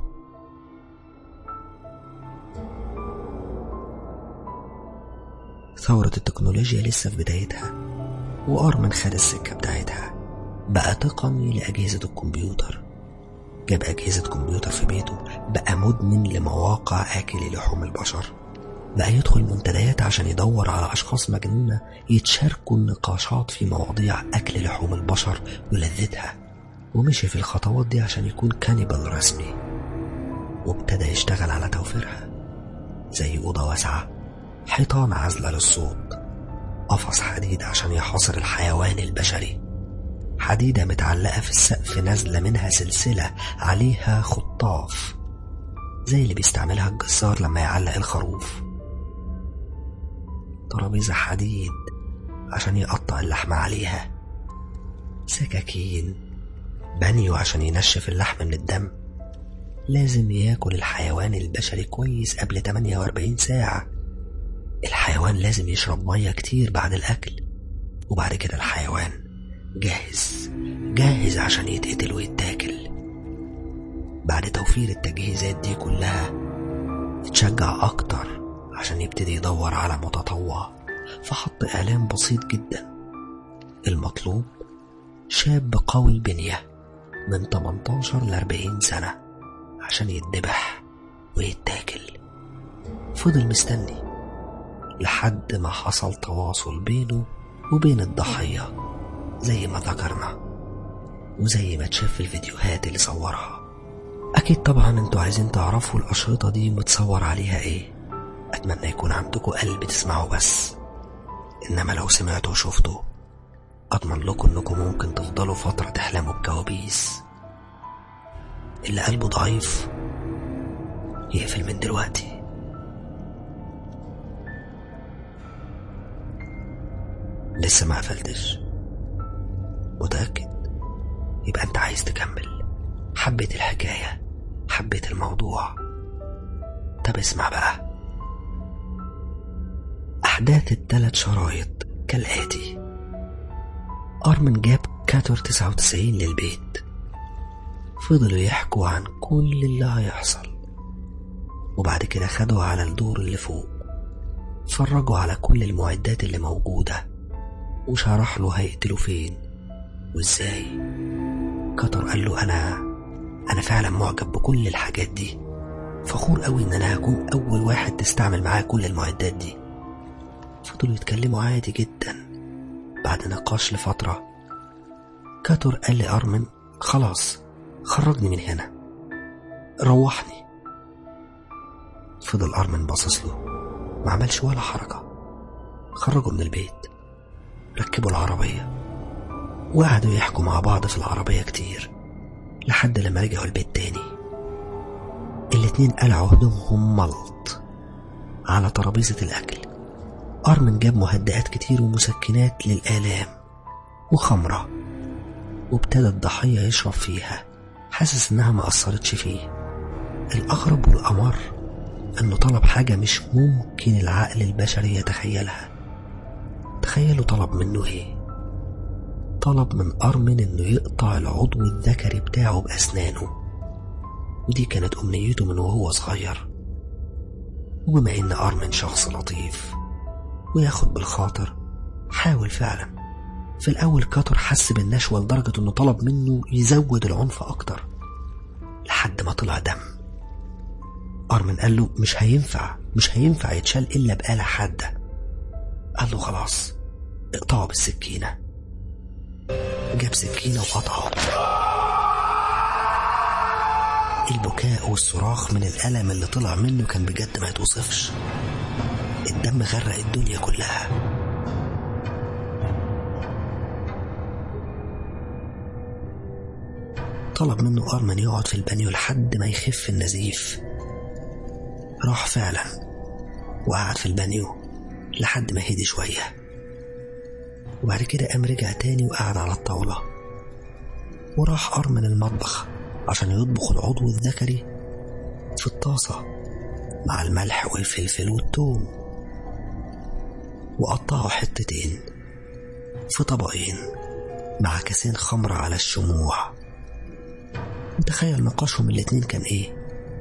ثورة التكنولوجيا لسه في بدايتها وأرمن خد السكة بتاعتها بقى تقني لأجهزة الكمبيوتر جاب أجهزة كمبيوتر في بيته بقى مدمن لمواقع آكل لحوم البشر بقى يدخل منتديات عشان يدور على أشخاص مجنونة يتشاركوا النقاشات في مواضيع أكل لحوم البشر ولذتها ومشي في الخطوات دي عشان يكون كانيبال رسمي وابتدى يشتغل على توفيرها زي أوضة واسعة حيطان عازلة للصوت قفص حديد عشان يحاصر الحيوان البشري حديدة متعلقة في السقف نازلة منها سلسلة عليها خطاف زي اللي بيستعملها الجزار لما يعلق الخروف ترابيزة حديد عشان يقطع اللحمة عليها سكاكين بانيو عشان ينشف اللحم من الدم لازم ياكل الحيوان البشري كويس قبل 48 ساعة الحيوان لازم يشرب مية كتير بعد الأكل وبعد كده الحيوان جاهز جاهز عشان يتقتل ويتاكل بعد توفير التجهيزات دي كلها اتشجع أكتر عشان يبتدي يدور على متطوع فحط إعلان بسيط جدا المطلوب شاب قوي البنية من 18 ل 40 سنة عشان يتذبح ويتاكل فضل مستني لحد ما حصل تواصل بينه وبين الضحية زي ما ذكرنا وزي ما تشاف في الفيديوهات اللي صورها أكيد طبعا انتوا عايزين تعرفوا الأشرطة دي متصور عليها ايه أتمنى يكون عندكم قلب تسمعوا بس إنما لو سمعتوا وشفتوا أضمن لكم إنكم ممكن تفضلوا فترة تحلموا بكوابيس اللي قلبه ضعيف يقفل من دلوقتي لسه ما قفلتش متأكد يبقى أنت عايز تكمل حبيت الحكاية حبيت الموضوع طب اسمع بقى أحداث الثلاث شرايط كالآتي أرمن جاب كاتور 99 للبيت فضلوا يحكوا عن كل اللي هيحصل وبعد كده خدوا على الدور اللي فوق فرجوا على كل المعدات اللي موجودة وشرح له هيقتلوا فين وازاي كتر قال له أنا أنا فعلا معجب بكل الحاجات دي فخور قوي إن أنا هكون أول واحد تستعمل معاه كل المعدات دي فضلوا يتكلموا عادي جدا بعد نقاش لفترة كاتور قال لأرمن خلاص خرجني من هنا روحني فضل أرمن باصص له ما عملش ولا حركة خرجوا من البيت ركبوا العربية وقعدوا يحكوا مع بعض في العربية كتير لحد لما رجعوا البيت تاني الاتنين قلعوا هدومهم ملط على ترابيزة الأكل أرمن جاب مهدئات كتير ومسكنات للآلام وخمرة وابتدى الضحية يشرب فيها حاسس إنها ما أثرتش فيه الأغرب والأمر إنه طلب حاجة مش ممكن العقل البشري يتخيلها تخيلوا طلب منه إيه طلب من أرمن إنه يقطع العضو الذكري بتاعه بأسنانه ودي كانت أمنيته من وهو صغير وبما إن أرمن شخص لطيف وياخد بالخاطر حاول فعلا في الأول كاتر حس بالنشوة لدرجة إنه طلب منه يزود العنف أكتر لحد ما طلع دم أرمن قال له مش هينفع مش هينفع يتشال إلا بآلة حادة قال له خلاص اقطعه بالسكينة جاب سكينة وقطعه البكاء والصراخ من الألم اللي طلع منه كان بجد ما يتوصفش الدم غرق الدنيا كلها طلب منه أرمن يقعد في البانيو لحد ما يخف النزيف راح فعلا وقعد في البانيو لحد ما هدي شوية وبعد كده قام رجع تاني وقعد على الطاولة وراح أرمن المطبخ عشان يطبخ العضو الذكري في الطاسة مع الملح والفلفل والثوم وقطعه حتتين في طبقين مع كاسين خمرة على الشموع وتخيل نقاشهم الاتنين كان ايه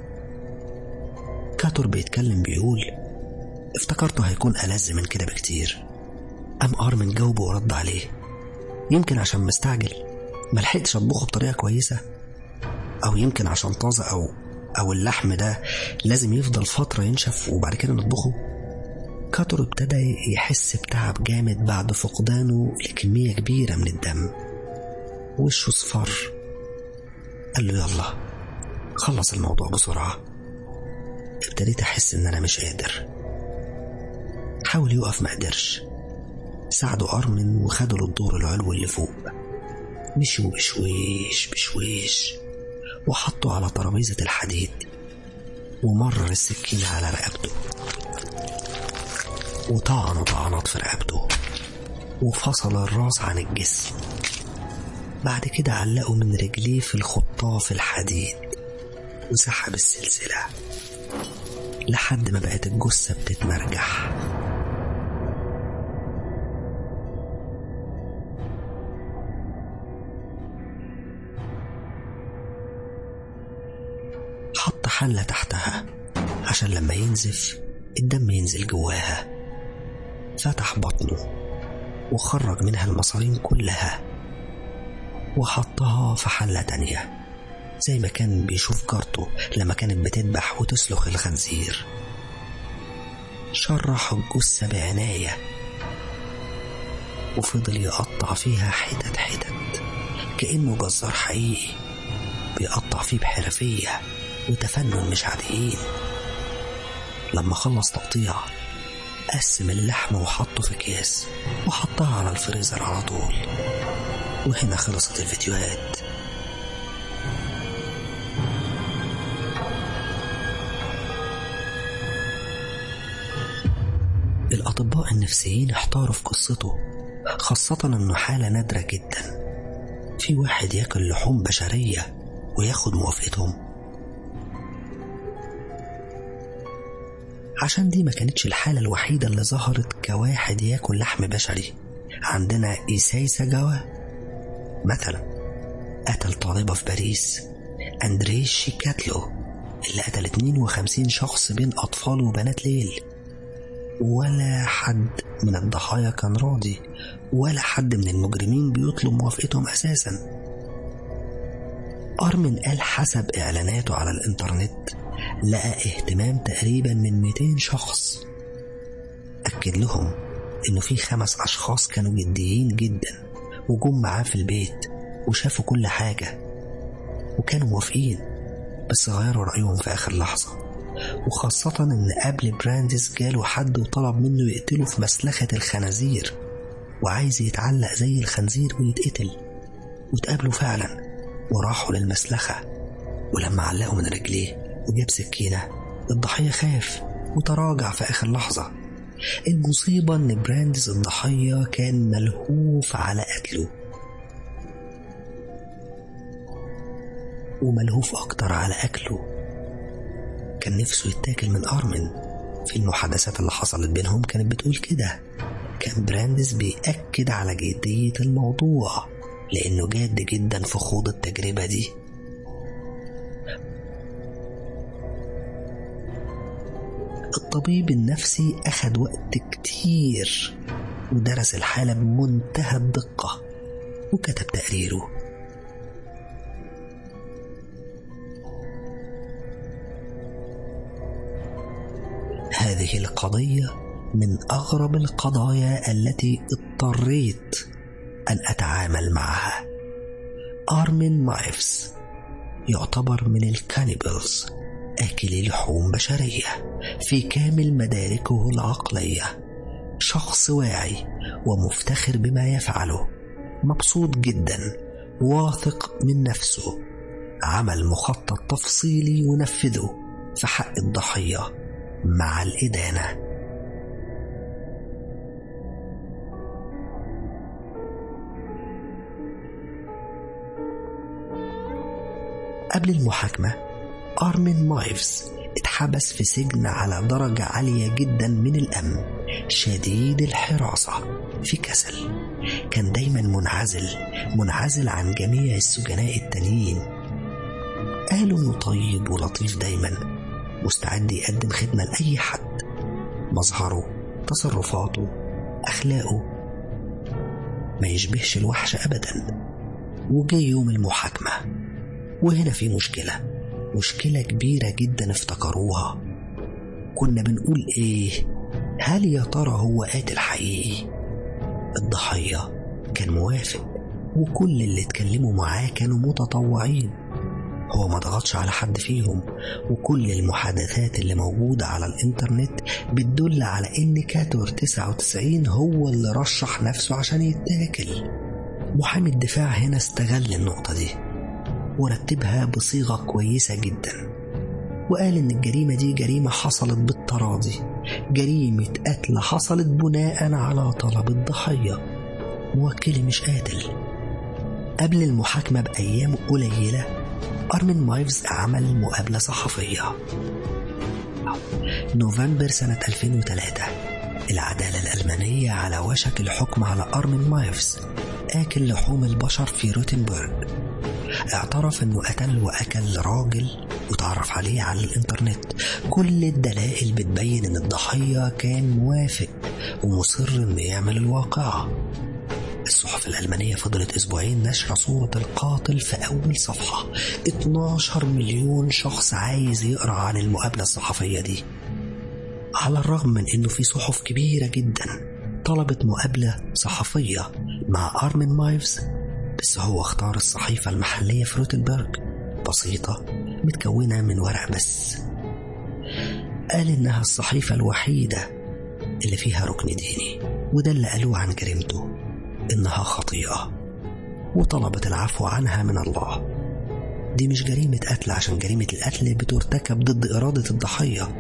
كاتور بيتكلم بيقول افتكرته هيكون ألذ من كده بكتير قام أرمن جاوبه ورد عليه يمكن عشان مستعجل ملحقتش أطبخه بطريقة كويسة أو يمكن عشان طازة أو أو اللحم ده لازم يفضل فترة ينشف وبعد كده نطبخه كاتور ابتدى يحس بتعب جامد بعد فقدانه لكمية كبيرة من الدم وشه صفر قال له يلا خلص الموضوع بسرعة ابتديت أحس إن أنا مش قادر حاول يقف ما قدرش ساعده أرمن وخدوا للدور العلوي اللي فوق مشوا بشويش بشويش وحطوا على ترابيزة الحديد ومرر السكينة على رقبته وطعنوا طعنات في رقبته وفصل الراس عن الجسم بعد كده علقوا من رجليه في الخطاف الحديد وسحب السلسلة لحد ما بقت الجثة بتتمرجح حط حلة تحتها عشان لما ينزف الدم ينزل جواها فتح بطنه وخرج منها المصارين كلها وحطها في حلة تانية زي ما كان بيشوف جارته لما كانت بتذبح وتسلخ الخنزير شرح الجثة بعناية وفضل يقطع فيها حتت حتت كأنه جزار حقيقي بيقطع فيه بحرفية وتفنن مش عاديين لما خلص تقطيع قسم اللحم وحطه في اكياس وحطها على الفريزر على طول وهنا خلصت الفيديوهات الأطباء النفسيين احتاروا في قصته خاصة إنه حالة نادرة جدا في واحد ياكل لحوم بشرية وياخد موافقتهم عشان دي ما كانتش الحالة الوحيدة اللي ظهرت كواحد ياكل لحم بشري عندنا إيساي ساجاوا مثلا قتل طالبة في باريس أندري شيكاتلو اللي قتل 52 شخص بين أطفال وبنات ليل ولا حد من الضحايا كان راضي ولا حد من المجرمين بيطلب موافقتهم أساسا أرمن قال حسب إعلاناته على الإنترنت لقى اهتمام تقريبا من 200 شخص أكد لهم إنه في خمس أشخاص كانوا جديين جدا وجم معاه في البيت وشافوا كل حاجة وكانوا موافقين بس غيروا رأيهم في آخر لحظة وخاصة إن قبل براندس جاله حد وطلب منه يقتله في مسلخة الخنازير وعايز يتعلق زي الخنزير ويتقتل وتقابلوا فعلا وراحوا للمسلخة ولما علقوا من رجليه وجاب سكينة الضحية خاف وتراجع في آخر لحظة المصيبة إن براندز الضحية كان ملهوف على قتله وملهوف أكتر على أكله كان نفسه يتاكل من أرمن في المحادثات اللي حصلت بينهم كانت بتقول كده كان براندز بيأكد على جدية الموضوع لأنه جاد جدا في خوض التجربة دي الطبيب النفسي أخد وقت كتير ودرس الحالة بمنتهى الدقة وكتب تقريره هذه القضية من أغرب القضايا التي اضطريت أن أتعامل معها آرمين مايفز يعتبر من الكانيبلز آكلي لحوم بشرية في كامل مداركه العقلية شخص واعي ومفتخر بما يفعله مبسوط جدا واثق من نفسه عمل مخطط تفصيلي ينفذه في حق الضحية مع الإدانة قبل المحاكمة أرمين مايفز اتحبس في سجن على درجة عالية جدا من الأمن شديد الحراسة في كسل كان دايما منعزل منعزل عن جميع السجناء التانيين قالوا انه طيب ولطيف دايما مستعد يقدم خدمة لأي حد مظهره تصرفاته أخلاقه ما يشبهش الوحش أبدا وجه يوم المحاكمة وهنا في مشكلة مشكلة كبيرة جدا افتكروها كنا بنقول ايه هل يا ترى هو قاتل حقيقي الضحية كان موافق وكل اللي اتكلموا معاه كانوا متطوعين هو ما ضغطش على حد فيهم وكل المحادثات اللي موجودة على الانترنت بتدل على ان كاتور 99 هو اللي رشح نفسه عشان يتاكل محامي الدفاع هنا استغل النقطة دي ورتبها بصيغة كويسة جدا وقال إن الجريمة دي جريمة حصلت بالتراضي جريمة قتل حصلت بناء على طلب الضحية موكلي مش قاتل قبل المحاكمة بأيام قليلة أرمين مايفز عمل مقابلة صحفية نوفمبر سنة 2003 العدالة الألمانية على وشك الحكم على أرمين مايفز آكل لحوم البشر في روتنبرغ اعترف انه قتل واكل راجل وتعرف عليه على الانترنت كل الدلائل بتبين ان الضحية كان موافق ومصر انه يعمل الواقعة الصحف الألمانية فضلت أسبوعين نشر صورة القاتل في أول صفحة 12 مليون شخص عايز يقرأ عن المقابلة الصحفية دي على الرغم من أنه في صحف كبيرة جدا طلبت مقابلة صحفية مع أرمين مايفز بس هو اختار الصحيفة المحلية في روتنبرغ بسيطة متكونة من ورق بس قال إنها الصحيفة الوحيدة اللي فيها ركن ديني وده اللي قالوه عن جريمته إنها خطيئة وطلبت العفو عنها من الله دي مش جريمة قتل عشان جريمة القتل بترتكب ضد إرادة الضحية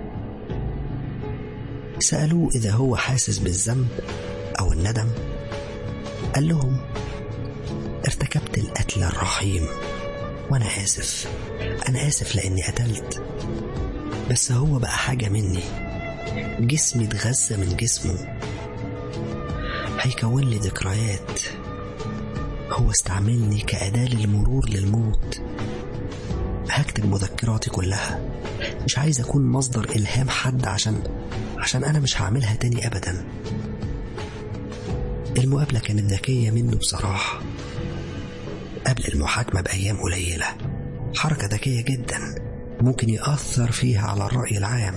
سألوه إذا هو حاسس بالذنب أو الندم قال لهم ارتكبت القتل الرحيم وانا اسف انا اسف لاني قتلت بس هو بقى حاجه مني جسمي اتغذى من جسمه هيكون لي ذكريات هو استعملني كأداة للمرور للموت هكتب مذكراتي كلها مش عايز أكون مصدر إلهام حد عشان عشان أنا مش هعملها تاني أبدا المقابلة كانت ذكية منه بصراحة قبل المحاكمة بأيام قليلة حركة ذكية جدا ممكن يأثر فيها على الرأي العام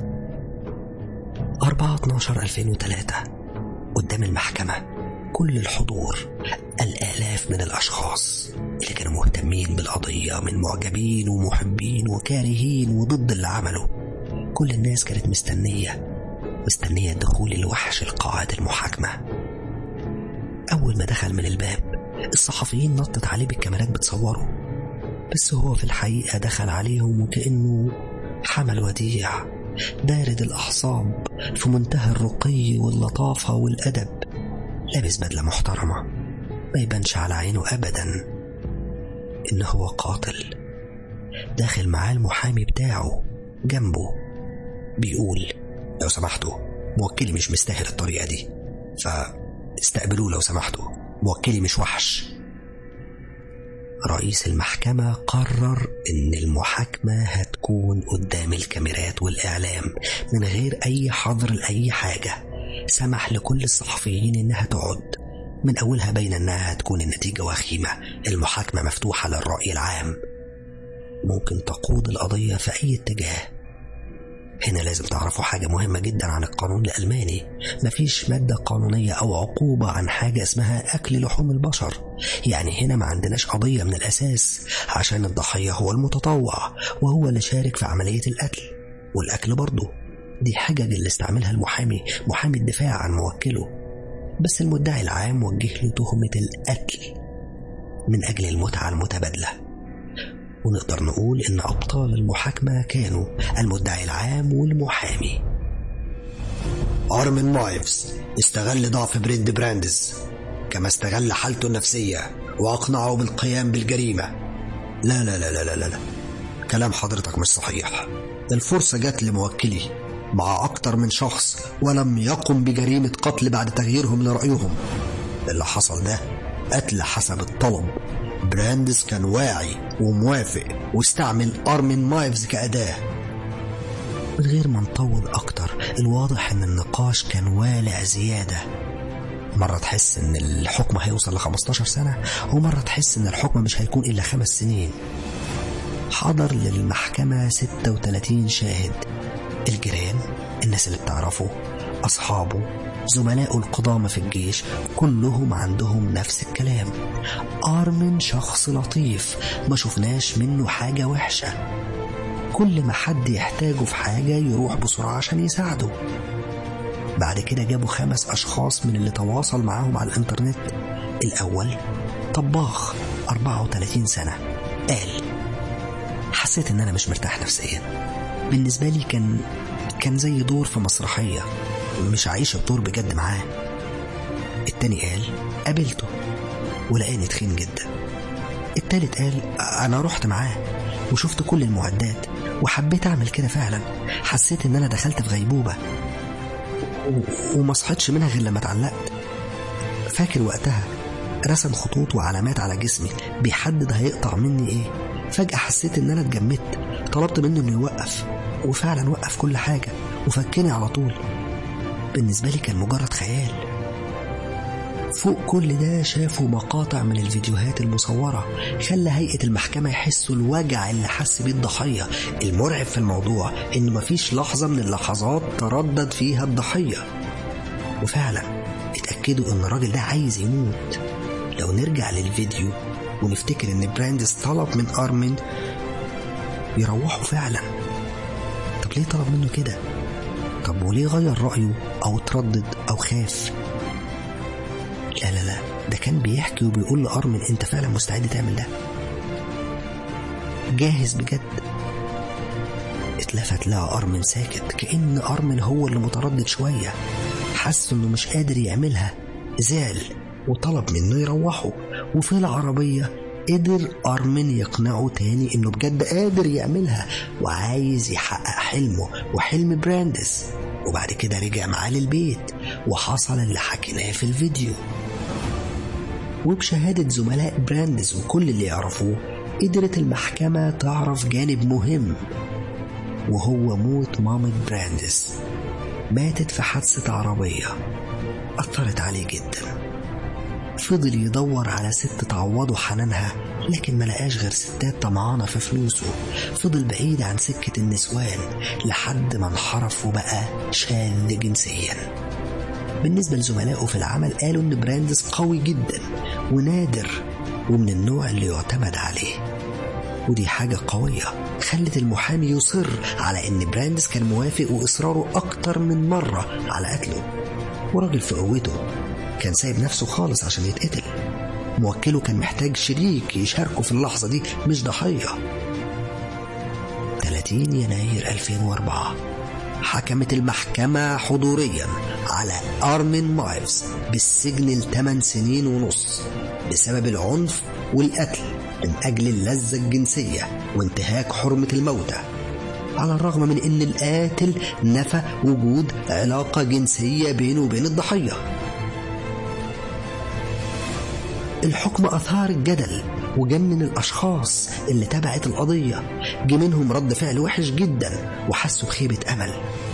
4 12 2003 قدام المحكمة كل الحضور الآلاف من الأشخاص اللي كانوا مهتمين بالقضية من معجبين ومحبين وكارهين وضد اللي عمله كل الناس كانت مستنية مستنية دخول الوحش القاعة المحاكمة أول ما دخل من الباب الصحفيين نطت عليه بالكاميرات بتصوره بس هو في الحقيقة دخل عليهم وكأنه حمل وديع بارد الأعصاب في منتهى الرقي واللطافة والأدب لابس بدلة محترمة ما يبانش على عينه أبدا إن هو قاتل داخل معاه المحامي بتاعه جنبه بيقول لو سمحتوا موكلي مش مستاهل الطريقة دي فاستقبلوه لو سمحتوا موكلي مش وحش رئيس المحكمة قرر إن المحاكمة هتكون قدام الكاميرات والإعلام من غير أي حظر لأي حاجة سمح لكل الصحفيين إنها تقعد من أولها باينة إنها هتكون النتيجة وخيمة المحاكمة مفتوحة للرأي العام ممكن تقود القضية في أي اتجاه هنا لازم تعرفوا حاجة مهمة جدا عن القانون الألماني مفيش مادة قانونية أو عقوبة عن حاجة اسمها أكل لحوم البشر يعني هنا ما عندناش قضية من الأساس عشان الضحية هو المتطوع وهو اللي شارك في عملية القتل والأكل برضه دي حجج اللي استعملها المحامي محامي الدفاع عن موكله بس المدعي العام وجه له تهمة القتل من أجل المتعة المتبادلة ونقدر نقول إن أبطال المحاكمة كانوا المدعي العام والمحامي أرمن مايفز استغل ضعف بريند براندز كما استغل حالته النفسية وأقنعه بالقيام بالجريمة لا لا لا لا لا لا, لا. كلام حضرتك مش صحيح الفرصة جت لموكلي مع أكتر من شخص ولم يقم بجريمة قتل بعد تغييرهم لرأيهم اللي حصل ده قتل حسب الطلب براندس كان واعي وموافق واستعمل أرمين مايفز كأداة من غير ما نطول أكتر الواضح إن النقاش كان والع زيادة مرة تحس إن الحكم هيوصل ل 15 سنة ومرة تحس إن الحكم مش هيكون إلا خمس سنين حضر للمحكمة 36 شاهد الجيران الناس اللي بتعرفه أصحابه زملائه القدامى في الجيش كلهم عندهم نفس الكلام آرمن شخص لطيف ما شفناش منه حاجة وحشة كل ما حد يحتاجه في حاجة يروح بسرعة عشان يساعده بعد كده جابوا خمس أشخاص من اللي تواصل معاهم على الإنترنت الأول طباخ 34 سنة قال حسيت إن أنا مش مرتاح نفسيا بالنسبة لي كان كان زي دور في مسرحية مش عايش الدور بجد معاه التاني قال قابلته ولقاني تخين جدا التالت قال أنا رحت معاه وشفت كل المعدات وحبيت أعمل كده فعلا حسيت إن أنا دخلت في غيبوبة وما صحتش منها غير لما اتعلقت فاكر وقتها رسم خطوط وعلامات على جسمي بيحدد هيقطع مني ايه فجأة حسيت ان انا اتجمدت طلبت منه انه يوقف وفعلا وقف كل حاجة وفكني على طول بالنسبة لي كان مجرد خيال فوق كل ده شافوا مقاطع من الفيديوهات المصورة خلى هيئة المحكمة يحسوا الوجع اللي حس بيه الضحية المرعب في الموضوع إنه مفيش لحظة من اللحظات تردد فيها الضحية وفعلا اتأكدوا إن الراجل ده عايز يموت لو نرجع للفيديو ونفتكر إن براندس طلب من أرمن يروحوا فعلا طب ليه طلب منه كده؟ طب وليه غير رأيه أو تردد أو خاف؟ لا لا لا ده كان بيحكي وبيقول لأرمن أنت فعلا مستعد تعمل ده جاهز بجد اتلفت لها أرمن ساكت كأن أرمن هو اللي متردد شوية حس إنه مش قادر يعملها زعل وطلب منه يروحه وفي العربية قدر أرمن يقنعه تاني إنه بجد قادر يعملها وعايز يحقق حلمه وحلم براندس وبعد كده رجع معاه للبيت وحصل اللي حكيناه في الفيديو وبشهادة زملاء براندز وكل اللي يعرفوه قدرت المحكمة تعرف جانب مهم وهو موت مامة براندز ماتت في حادثة عربية أثرت عليه جدا فضل يدور على ست تعوضه حنانها لكن ما لقاش غير ستات طمعانة في فلوسه فضل بعيد عن سكة النسوان لحد ما انحرف وبقى شاذ جنسيا بالنسبة لزملائه في العمل قالوا إن براندز قوي جدا ونادر ومن النوع اللي يعتمد عليه ودي حاجة قوية خلت المحامي يصر على إن براندز كان موافق وإصراره أكتر من مرة على قتله وراجل في قوته كان سايب نفسه خالص عشان يتقتل موكله كان محتاج شريك يشاركه في اللحظة دي مش ضحية 30 يناير 2004 حكمت المحكمة حضوريا على أرمين مايفز بالسجن لثمان سنين ونص بسبب العنف والقتل من أجل اللذة الجنسية وانتهاك حرمة الموتى على الرغم من أن القاتل نفى وجود علاقة جنسية بينه وبين الضحية الحكم أثار الجدل وجنن الأشخاص اللي تبعت القضية جه منهم رد فعل وحش جدا وحسوا بخيبة أمل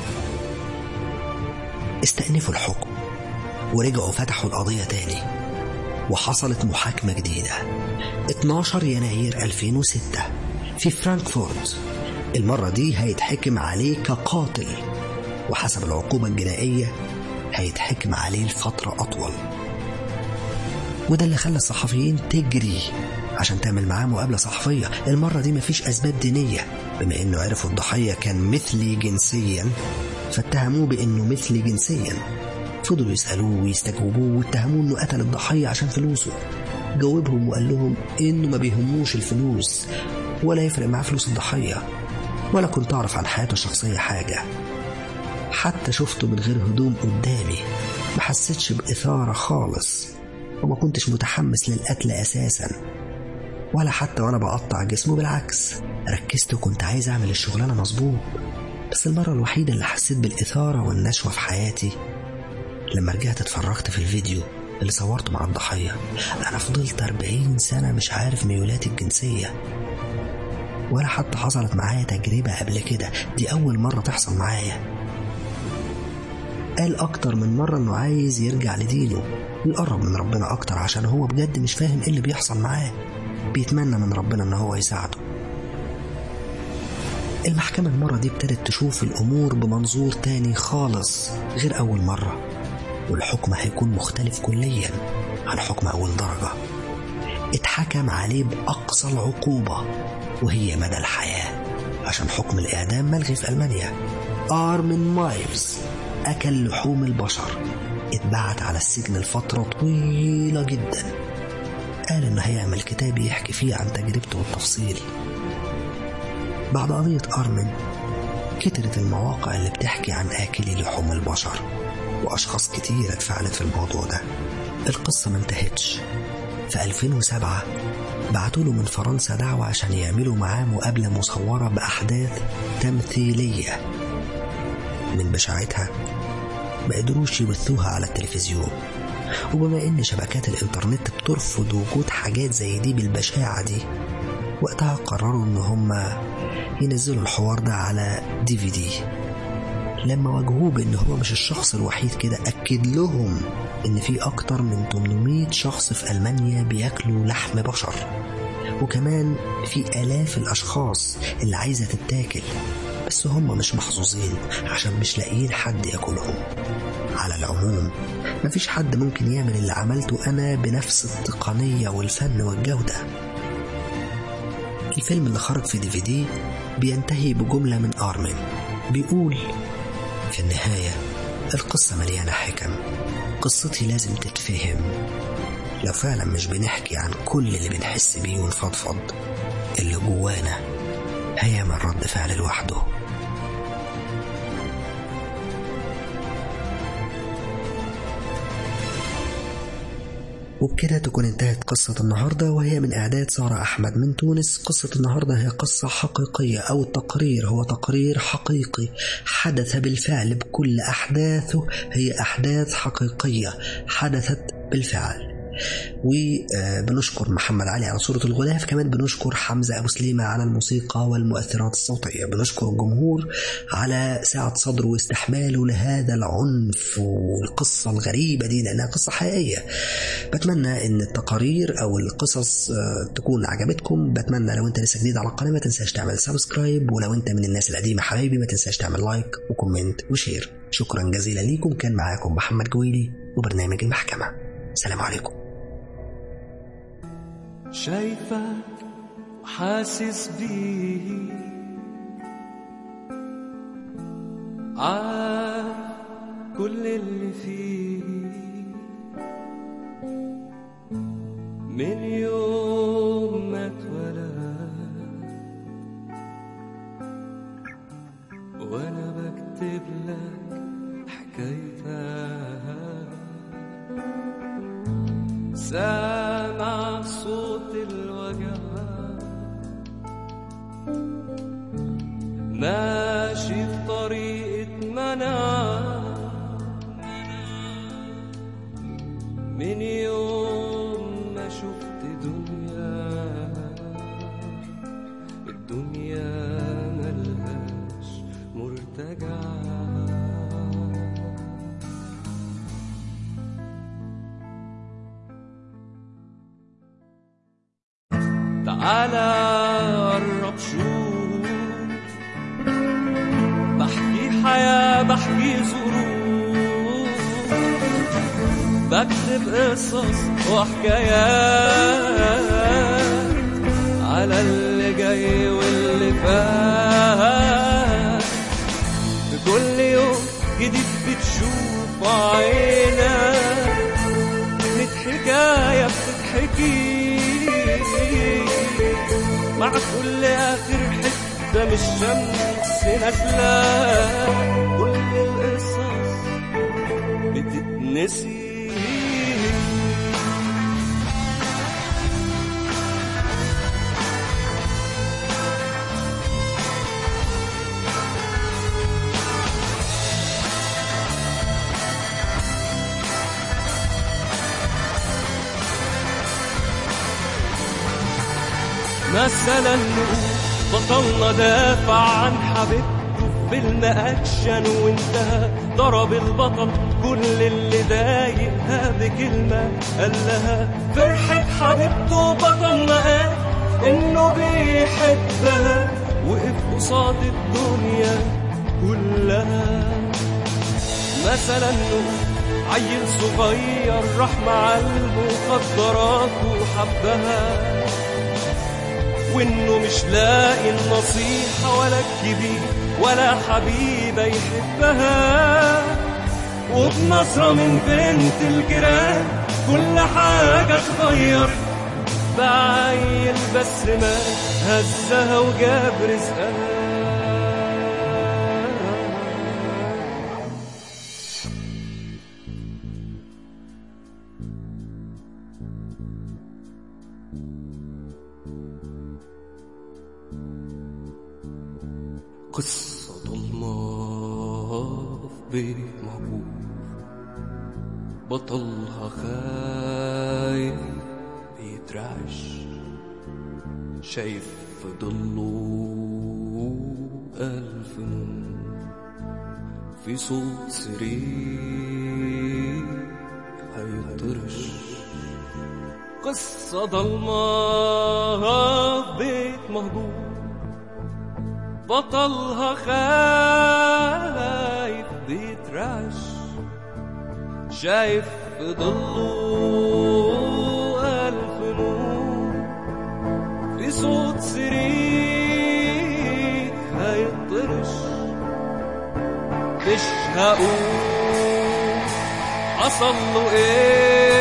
استأنفوا الحكم ورجعوا فتحوا القضية تاني وحصلت محاكمة جديدة 12 يناير 2006 في فرانكفورت المرة دي هيتحكم عليه كقاتل وحسب العقوبة الجنائية هيتحكم عليه لفترة أطول وده اللي خلى الصحفيين تجري عشان تعمل معاه مقابلة صحفية المرة دي مفيش أسباب دينية بما إنه عرفوا الضحية كان مثلي جنسيا فاتهموه بإنه مثلي جنسيا فضلوا يسألوه ويستجوبوه واتهموه إنه قتل الضحية عشان فلوسه جاوبهم وقال لهم إنه ما بيهموش الفلوس ولا يفرق معاه فلوس الضحية ولا كنت أعرف عن حياته الشخصية حاجة حتى شفته من غير هدوم قدامي ما حسيتش بإثارة خالص وما كنتش متحمس للقتل أساسا ولا حتى وأنا بقطع جسمه بالعكس ركزت وكنت عايز أعمل الشغلانة مظبوط بس المرة الوحيدة اللي حسيت بالإثارة والنشوة في حياتي لما رجعت اتفرجت في الفيديو اللي صورته مع الضحية أنا فضلت 40 سنة مش عارف ميولاتي الجنسية ولا حتى حصلت معايا تجربة قبل كده دي أول مرة تحصل معايا قال أكتر من مرة إنه عايز يرجع لدينه ويقرب من ربنا أكتر عشان هو بجد مش فاهم إيه اللي بيحصل معاه بيتمنى من ربنا إن هو يساعده المحكمة المرة دي ابتدت تشوف الأمور بمنظور تاني خالص غير أول مرة والحكم هيكون مختلف كليا عن حكم أول درجة اتحكم عليه بأقصى العقوبة وهي مدى الحياة عشان حكم الإعدام ملغي في ألمانيا آرمن مايلز أكل لحوم البشر اتبعت على السجن لفترة طويلة جدا قال إنه هيعمل كتاب يحكي فيه عن تجربته بالتفصيل بعد قضية أرمن كترت المواقع اللي بتحكي عن آكلي لحوم البشر وأشخاص كتير اتفاعلت في الموضوع ده القصة ما انتهتش في 2007 بعتوا له من فرنسا دعوة عشان يعملوا معاه مقابلة مصورة بأحداث تمثيلية من بشاعتها ما قدروش يبثوها على التلفزيون وبما ان شبكات الانترنت بترفض وجود حاجات زي دي بالبشاعة دي وقتها قرروا ان هم ينزلوا الحوار ده على دي في دي لما واجهوه بان هو مش الشخص الوحيد كده اكد لهم ان في اكتر من 800 شخص في المانيا بياكلوا لحم بشر وكمان في الاف الاشخاص اللي عايزه تتاكل بس هم مش محظوظين عشان مش لاقيين حد ياكلهم على العموم مفيش حد ممكن يعمل اللي عملته انا بنفس التقنيه والفن والجوده الفيلم اللي خرج في دي في دي بينتهي بجمله من ارمن بيقول في النهايه القصه مليانه حكم قصتي لازم تتفهم لو فعلا مش بنحكي عن كل اللي بنحس بيه ونفضفض اللي جوانا هيعمل رد فعل لوحده وبكده تكون انتهت قصة النهاردة وهي من إعداد سارة أحمد من تونس قصة النهاردة هي قصة حقيقية أو تقرير هو تقرير حقيقي حدث بالفعل بكل أحداثه هي أحداث حقيقية حدثت بالفعل وبنشكر محمد علي على صورة الغلاف كمان بنشكر حمزة أبو سليمة على الموسيقى والمؤثرات الصوتية بنشكر الجمهور على سعة صدره واستحماله لهذا العنف والقصة الغريبة دي لأنها قصة حقيقية بتمنى إن التقارير أو القصص تكون عجبتكم بتمنى لو أنت لسه جديد على القناة ما تنساش تعمل سبسكرايب ولو أنت من الناس القديمة حبايبي ما تنساش تعمل لايك وكومنت وشير شكرا جزيلا ليكم كان معاكم محمد جويلي وبرنامج المحكمة سلام عليكم شايفك وحاسس بيه عارف كل اللي فيه من يوم ما اتولد وانا بكتب لك حكايتك سامع صوت الوجع ماشي في طريقة منع من يوم ما شفت دنيا الدنيا ملهاش مرتجع تعالى قرب شوف بحكي حياة بحكي ظروف بكتب قصص وحكايات على اللي جاي واللي فات بكل يوم جديد بتشوف عينك كانت حكاية بتتحكي مع كل آخر حتة من الشمس نازلة كل القصص بتتنسي مثلا نقول بطلنا دافع عن حبيبته في فيلم اكشن وانتهى ضرب البطل كل اللي ضايقها بكلمة قال لها فرحة حبيبته بطلنا قال انه بيحبها وقف قصاد الدنيا كلها مثلا نقول عيل صغير راح مع المخدرات وحبها وانه مش لاقي النصيحة ولا الكبير ولا حبيبة يحبها وبنظرة من بنت الجيران كل حاجة اتغير بعيل بس ما هزها وجاب رزقها قصة ضلمة في بيت مهجور بطلها خايف بيترعش شايف في ضله ألف نور في صوت سرير هيطرش قصة ضلمة في بيت مهجور بطلها خايف بيترعش شايف في ضله ألف نور في صوت سرير هيطرش مش هقول حصل له ايه